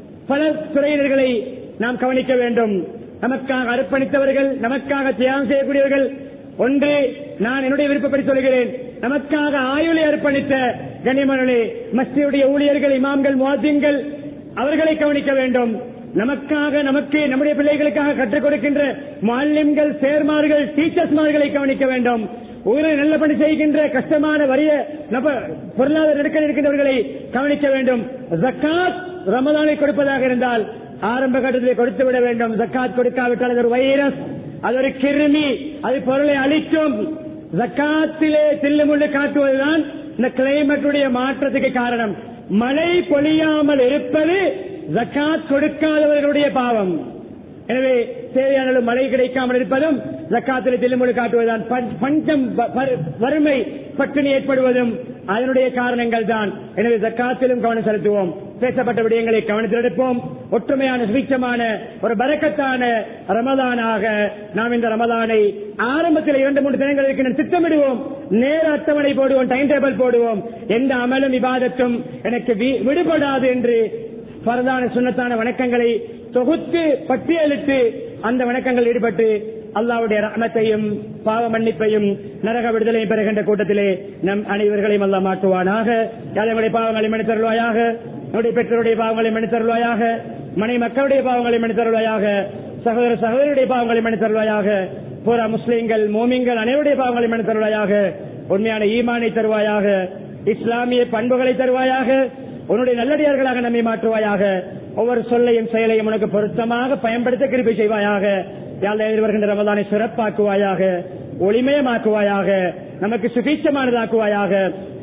பல துறையினர்களை நாம் கவனிக்க வேண்டும் நமக்காக அர்ப்பணித்தவர்கள் நமக்காக தியாகம் செய்யக்கூடியவர்கள் ஒன்று நான் என்னுடைய விருப்பப்படி சொல்கிறேன் நமக்காக ஆயுளை அர்ப்பணித்த கனிமணி மஸ்தியுடைய ஊழியர்கள் இமாம்கள் முவாசின்கள் அவர்களை கவனிக்க வேண்டும் நமக்காக நமக்கு நம்முடைய பிள்ளைகளுக்காக கற்றுக் கொடுக்கின்ற மாலிம்கள் சேர்மார்கள் டீச்சர்ஸ்மார்களை கவனிக்க வேண்டும் ஒரு நல்ல பணி செய்கின்ற கஷ்டமான வறிய நப- பொருளாதார நெருக்கடி இருக்கின்றவர்களை கவனிக்க வேண்டும் ஜக்காத் ரமதானை கொடுப்பதாக இருந்தால் ஆரம்ப கட்டத்தில் கொடுத்து விட வேண்டும் ஜக்காத் கொடுக்காவிட்டால் அது ஒரு வைரஸ் அது ஒரு கிருமி அது பொருளை அழிக்கும் ஜக்காத்திலே தில்லுமுள்ளு காட்டுவதுதான் இந்த கிளைமேட்டுடைய மாற்றத்துக்கு காரணம் மழை பொழியாமல் இருப்பது ஜக்காத் கொடுக்காதவர்களுடைய பாவம் எனவே தேவையான அளவு மழை கிடைக்காமல் இருப்பதும் ஜக்காத்தில் தில்லுமுழு காட்டுவதுதான் பஞ்- பஞ்சம் வ- வறு- வறுமை பட்டினி ஏற்படுவதும் அதனுடைய காரணங்கள் தான் எனவே ஜக்காத்திலும் கவனம் செலுத்துவோம் பேசப்பட்ட விடயங்களை கவனத்தில் எடுப்போம் ஒற்றுமையான சுபிச்சமான ஒரு பரக்கத்தான ரமதானாக நாம் இந்த ரமதானை ஆரம்பத்தில் இரண்டு மூன்று தினங்கள் இருக்கின்ற திட்டமிடுவோம் நேர அட்டவணை போடுவோம் டைம் டேபிள் போடுவோம் எந்த அமலும் விவாதத்தும் எனக்கு வி- விடுபடாது என்று பரதான சுண்ணத்தான வணக்கங்களை தொகுத்து பட்டியலிட்டு அந்த வணக்கங்கள் ஈடுபட்டு அல்லாவுடைய ரஹமத்தையும் பாவ மன்னிப்பையும் நரக விடுதலையும் பெறுகின்ற கூட்டத்திலே நம் அனைவர்களையும் அல்லா மாற்றுவானாக யாதங்களுடைய பாவங்களை மன்னித்தருள்வாயாக நம்முடைய பெற்றோருடைய பாவங்களை மன்னித்தருள்வாயாக மனை மக்களுடைய பாவங்களை மன்னித்தருள்வாயாக சகோதர சகோதரியுடைய பாவங்களை மன்னித்தருள்வாயாக பூரா முஸ்லிம்கள் மோமிங்கள் அனைவருடைய பாவங்களை மன்னித்தருள்வாயாக உண்மையான ஈமானை தருவாயாக இஸ்லாமிய பண்புகளை தருவாயாக உன்னுடைய நல்லடியார்களாக நம்மை மாற்றுவாயாக ஒவ்வொரு சொல்லையும் செயலையும் உனக்கு பொருத்தமாக பயன்படுத்த கிருபை செய்வாயாக யாழ் எதிர்வருகின்ற ரமதானை சிறப்பாக்குவாயாக ஒளிமயமாக்குவாயாக நமக்கு சுபீட்சமானதாக்குவாயாக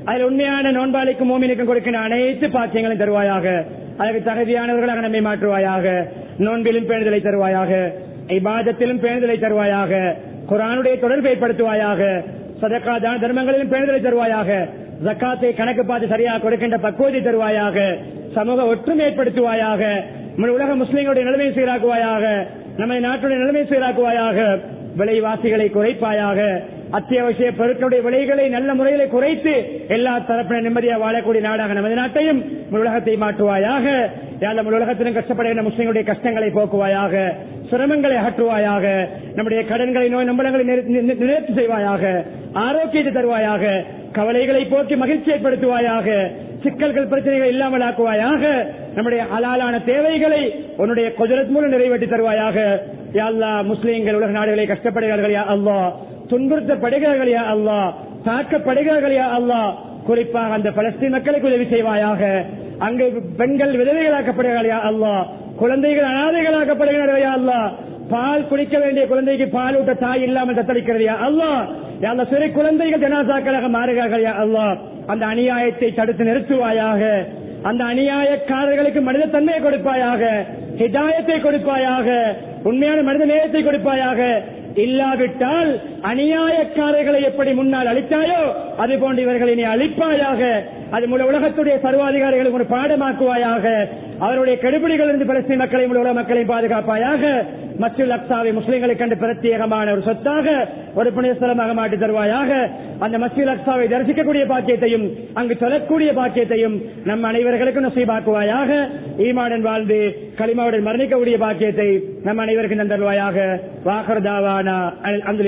அதில் உண்மையான நோன்பாளிக்கும் மோமினுக்கும் கொடுக்கின்ற அனைத்து பாக்கியங்களையும் தருவாயாக அதற்கு தகுதியானவர்களாக நம்மை மாற்றுவாயாக நோன்பிலும் பேணுதலை தருவாயாக இபாதத்திலும் பேணுதலை தருவாயாக குரானுடைய தொடர்பை ஏற்படுத்துவாயாக சதக்கா தான தர்மங்களிலும் பேணுதலை தருவாயாக ஜக்காத்தை கணக்கு பார்த்து சரியாக கொடுக்கின்ற பக்குவத்தை தருவாயாக சமூக ஒற்றுமை ஏற்படுத்துவாயாக நம்ம உலக முஸ்லிம்களுடைய நிலைமை சீராக்குவாயாக நமது நாட்டுடைய நிலைமை சீராக்குவாயாக விலைவாசிகளை குறைப்பாயாக அத்தியாவசிய பொருட்களுடைய விலைகளை நல்ல முறையில் குறைத்து எல்லா தரப்பினர் நிம்மதியாக வாழக்கூடிய நாடாக நமது நாட்டையும் முழு உலகத்தை மாற்றுவாயாக யாழ் முழு உலகத்திலும் கஷ்டப்படுகின்ற முஸ்லிம்களுடைய கஷ்டங்களை போக்குவாயாக சிரமங்களை அகற்றுவாயாக நம்முடைய கடன்களை நோய் நம்பளங்களை நிறுத்தி செய்வாயாக ஆரோக்கியத்தை தருவாயாக கவலைகளை போக்கி மகிழ்ச்சி ஏற்படுத்துவாயாக சிக்கல்கள் பிரச்சனைகள் இல்லாமல் ஆக்குவாயாக நம்முடைய அலாலான தேவைகளை உன்னுடைய குஜரத் மூலம் நிறைவேற்றி தருவாயாக யாழ்லா முஸ்லீம்கள் உலக நாடுகளை கஷ்டப்படுகிறார்கள் யா அல்லா துன்புறுத்தப்படுகிறார்கள் யா அல்லா தாக்கப்படுகிறார்கள் யா அல்லா குறிப்பாக அந்த பலஸ்தீன் மக்களுக்கு உதவி செய்வாயாக அங்கு பெண்கள் விதவைகளாக்கப்படுகிறார்கள் யா அல்லா குழந்தைகள் அனாதைகளாக்கப்படுகிறார்கள் யா அல்லா பால் குடிக்க வேண்டிய குழந்தைக்கு பால் ஊட்ட தாய் இல்லாமல் தத்தளிக்கிறது யா அல்லா அந்த சிறு குழந்தைகள் ஜனாசாக்களாக மாறுகிறார்கள் யா அல்லா அந்த அநியாயத்தை தடுத்து நிறுத்துவாயாக அந்த அநியாயக்காரர்களுக்கு மனித தன்மையை கொடுப்பாயாக ஹிதாயத்தை கொடுப்பாயாக உண்மையான மனித நேயத்தை கொடுப்பாயாக இல்லாவிட்டால் அநியாயக்காரர்களை எப்படி முன்னால் அளித்தாயோ அது போன்று இவர்களை நீ அழிப்பாயாக அது முழு உலகத்துடைய சர்வாதிகாரிகளுக்கு ஒரு பாடமாக்குவாயாக அவருடைய கெடுபிடிகள் இருந்து பலஸ்தீன் மக்களை முழு உலக மக்களையும் பாதுகாப்பாயாக மஸ்ஜித் அக்சாவை முஸ்லிம்களை கண்டு பிரத்யேகமான ஒரு சொத்தாக ஒரு புனிதஸ்தலமாக மாற்றி தருவாயாக அந்த மஸ்ஜித் அக்சாவை தரிசிக்கக்கூடிய பாக்கியத்தையும் அங்கு சொல்லக்கூடிய பாக்கியத்தையும் நம் அனைவர்களுக்கும் நசீபாக்குவாயாக ஈமாடன் வாழ்ந்து களிமாவுடன் மரணிக்கக்கூடிய பாக்கியத்தை நம் அனைவருக்கும் தந்தருவாயாக வாகர் தாவானா அந்த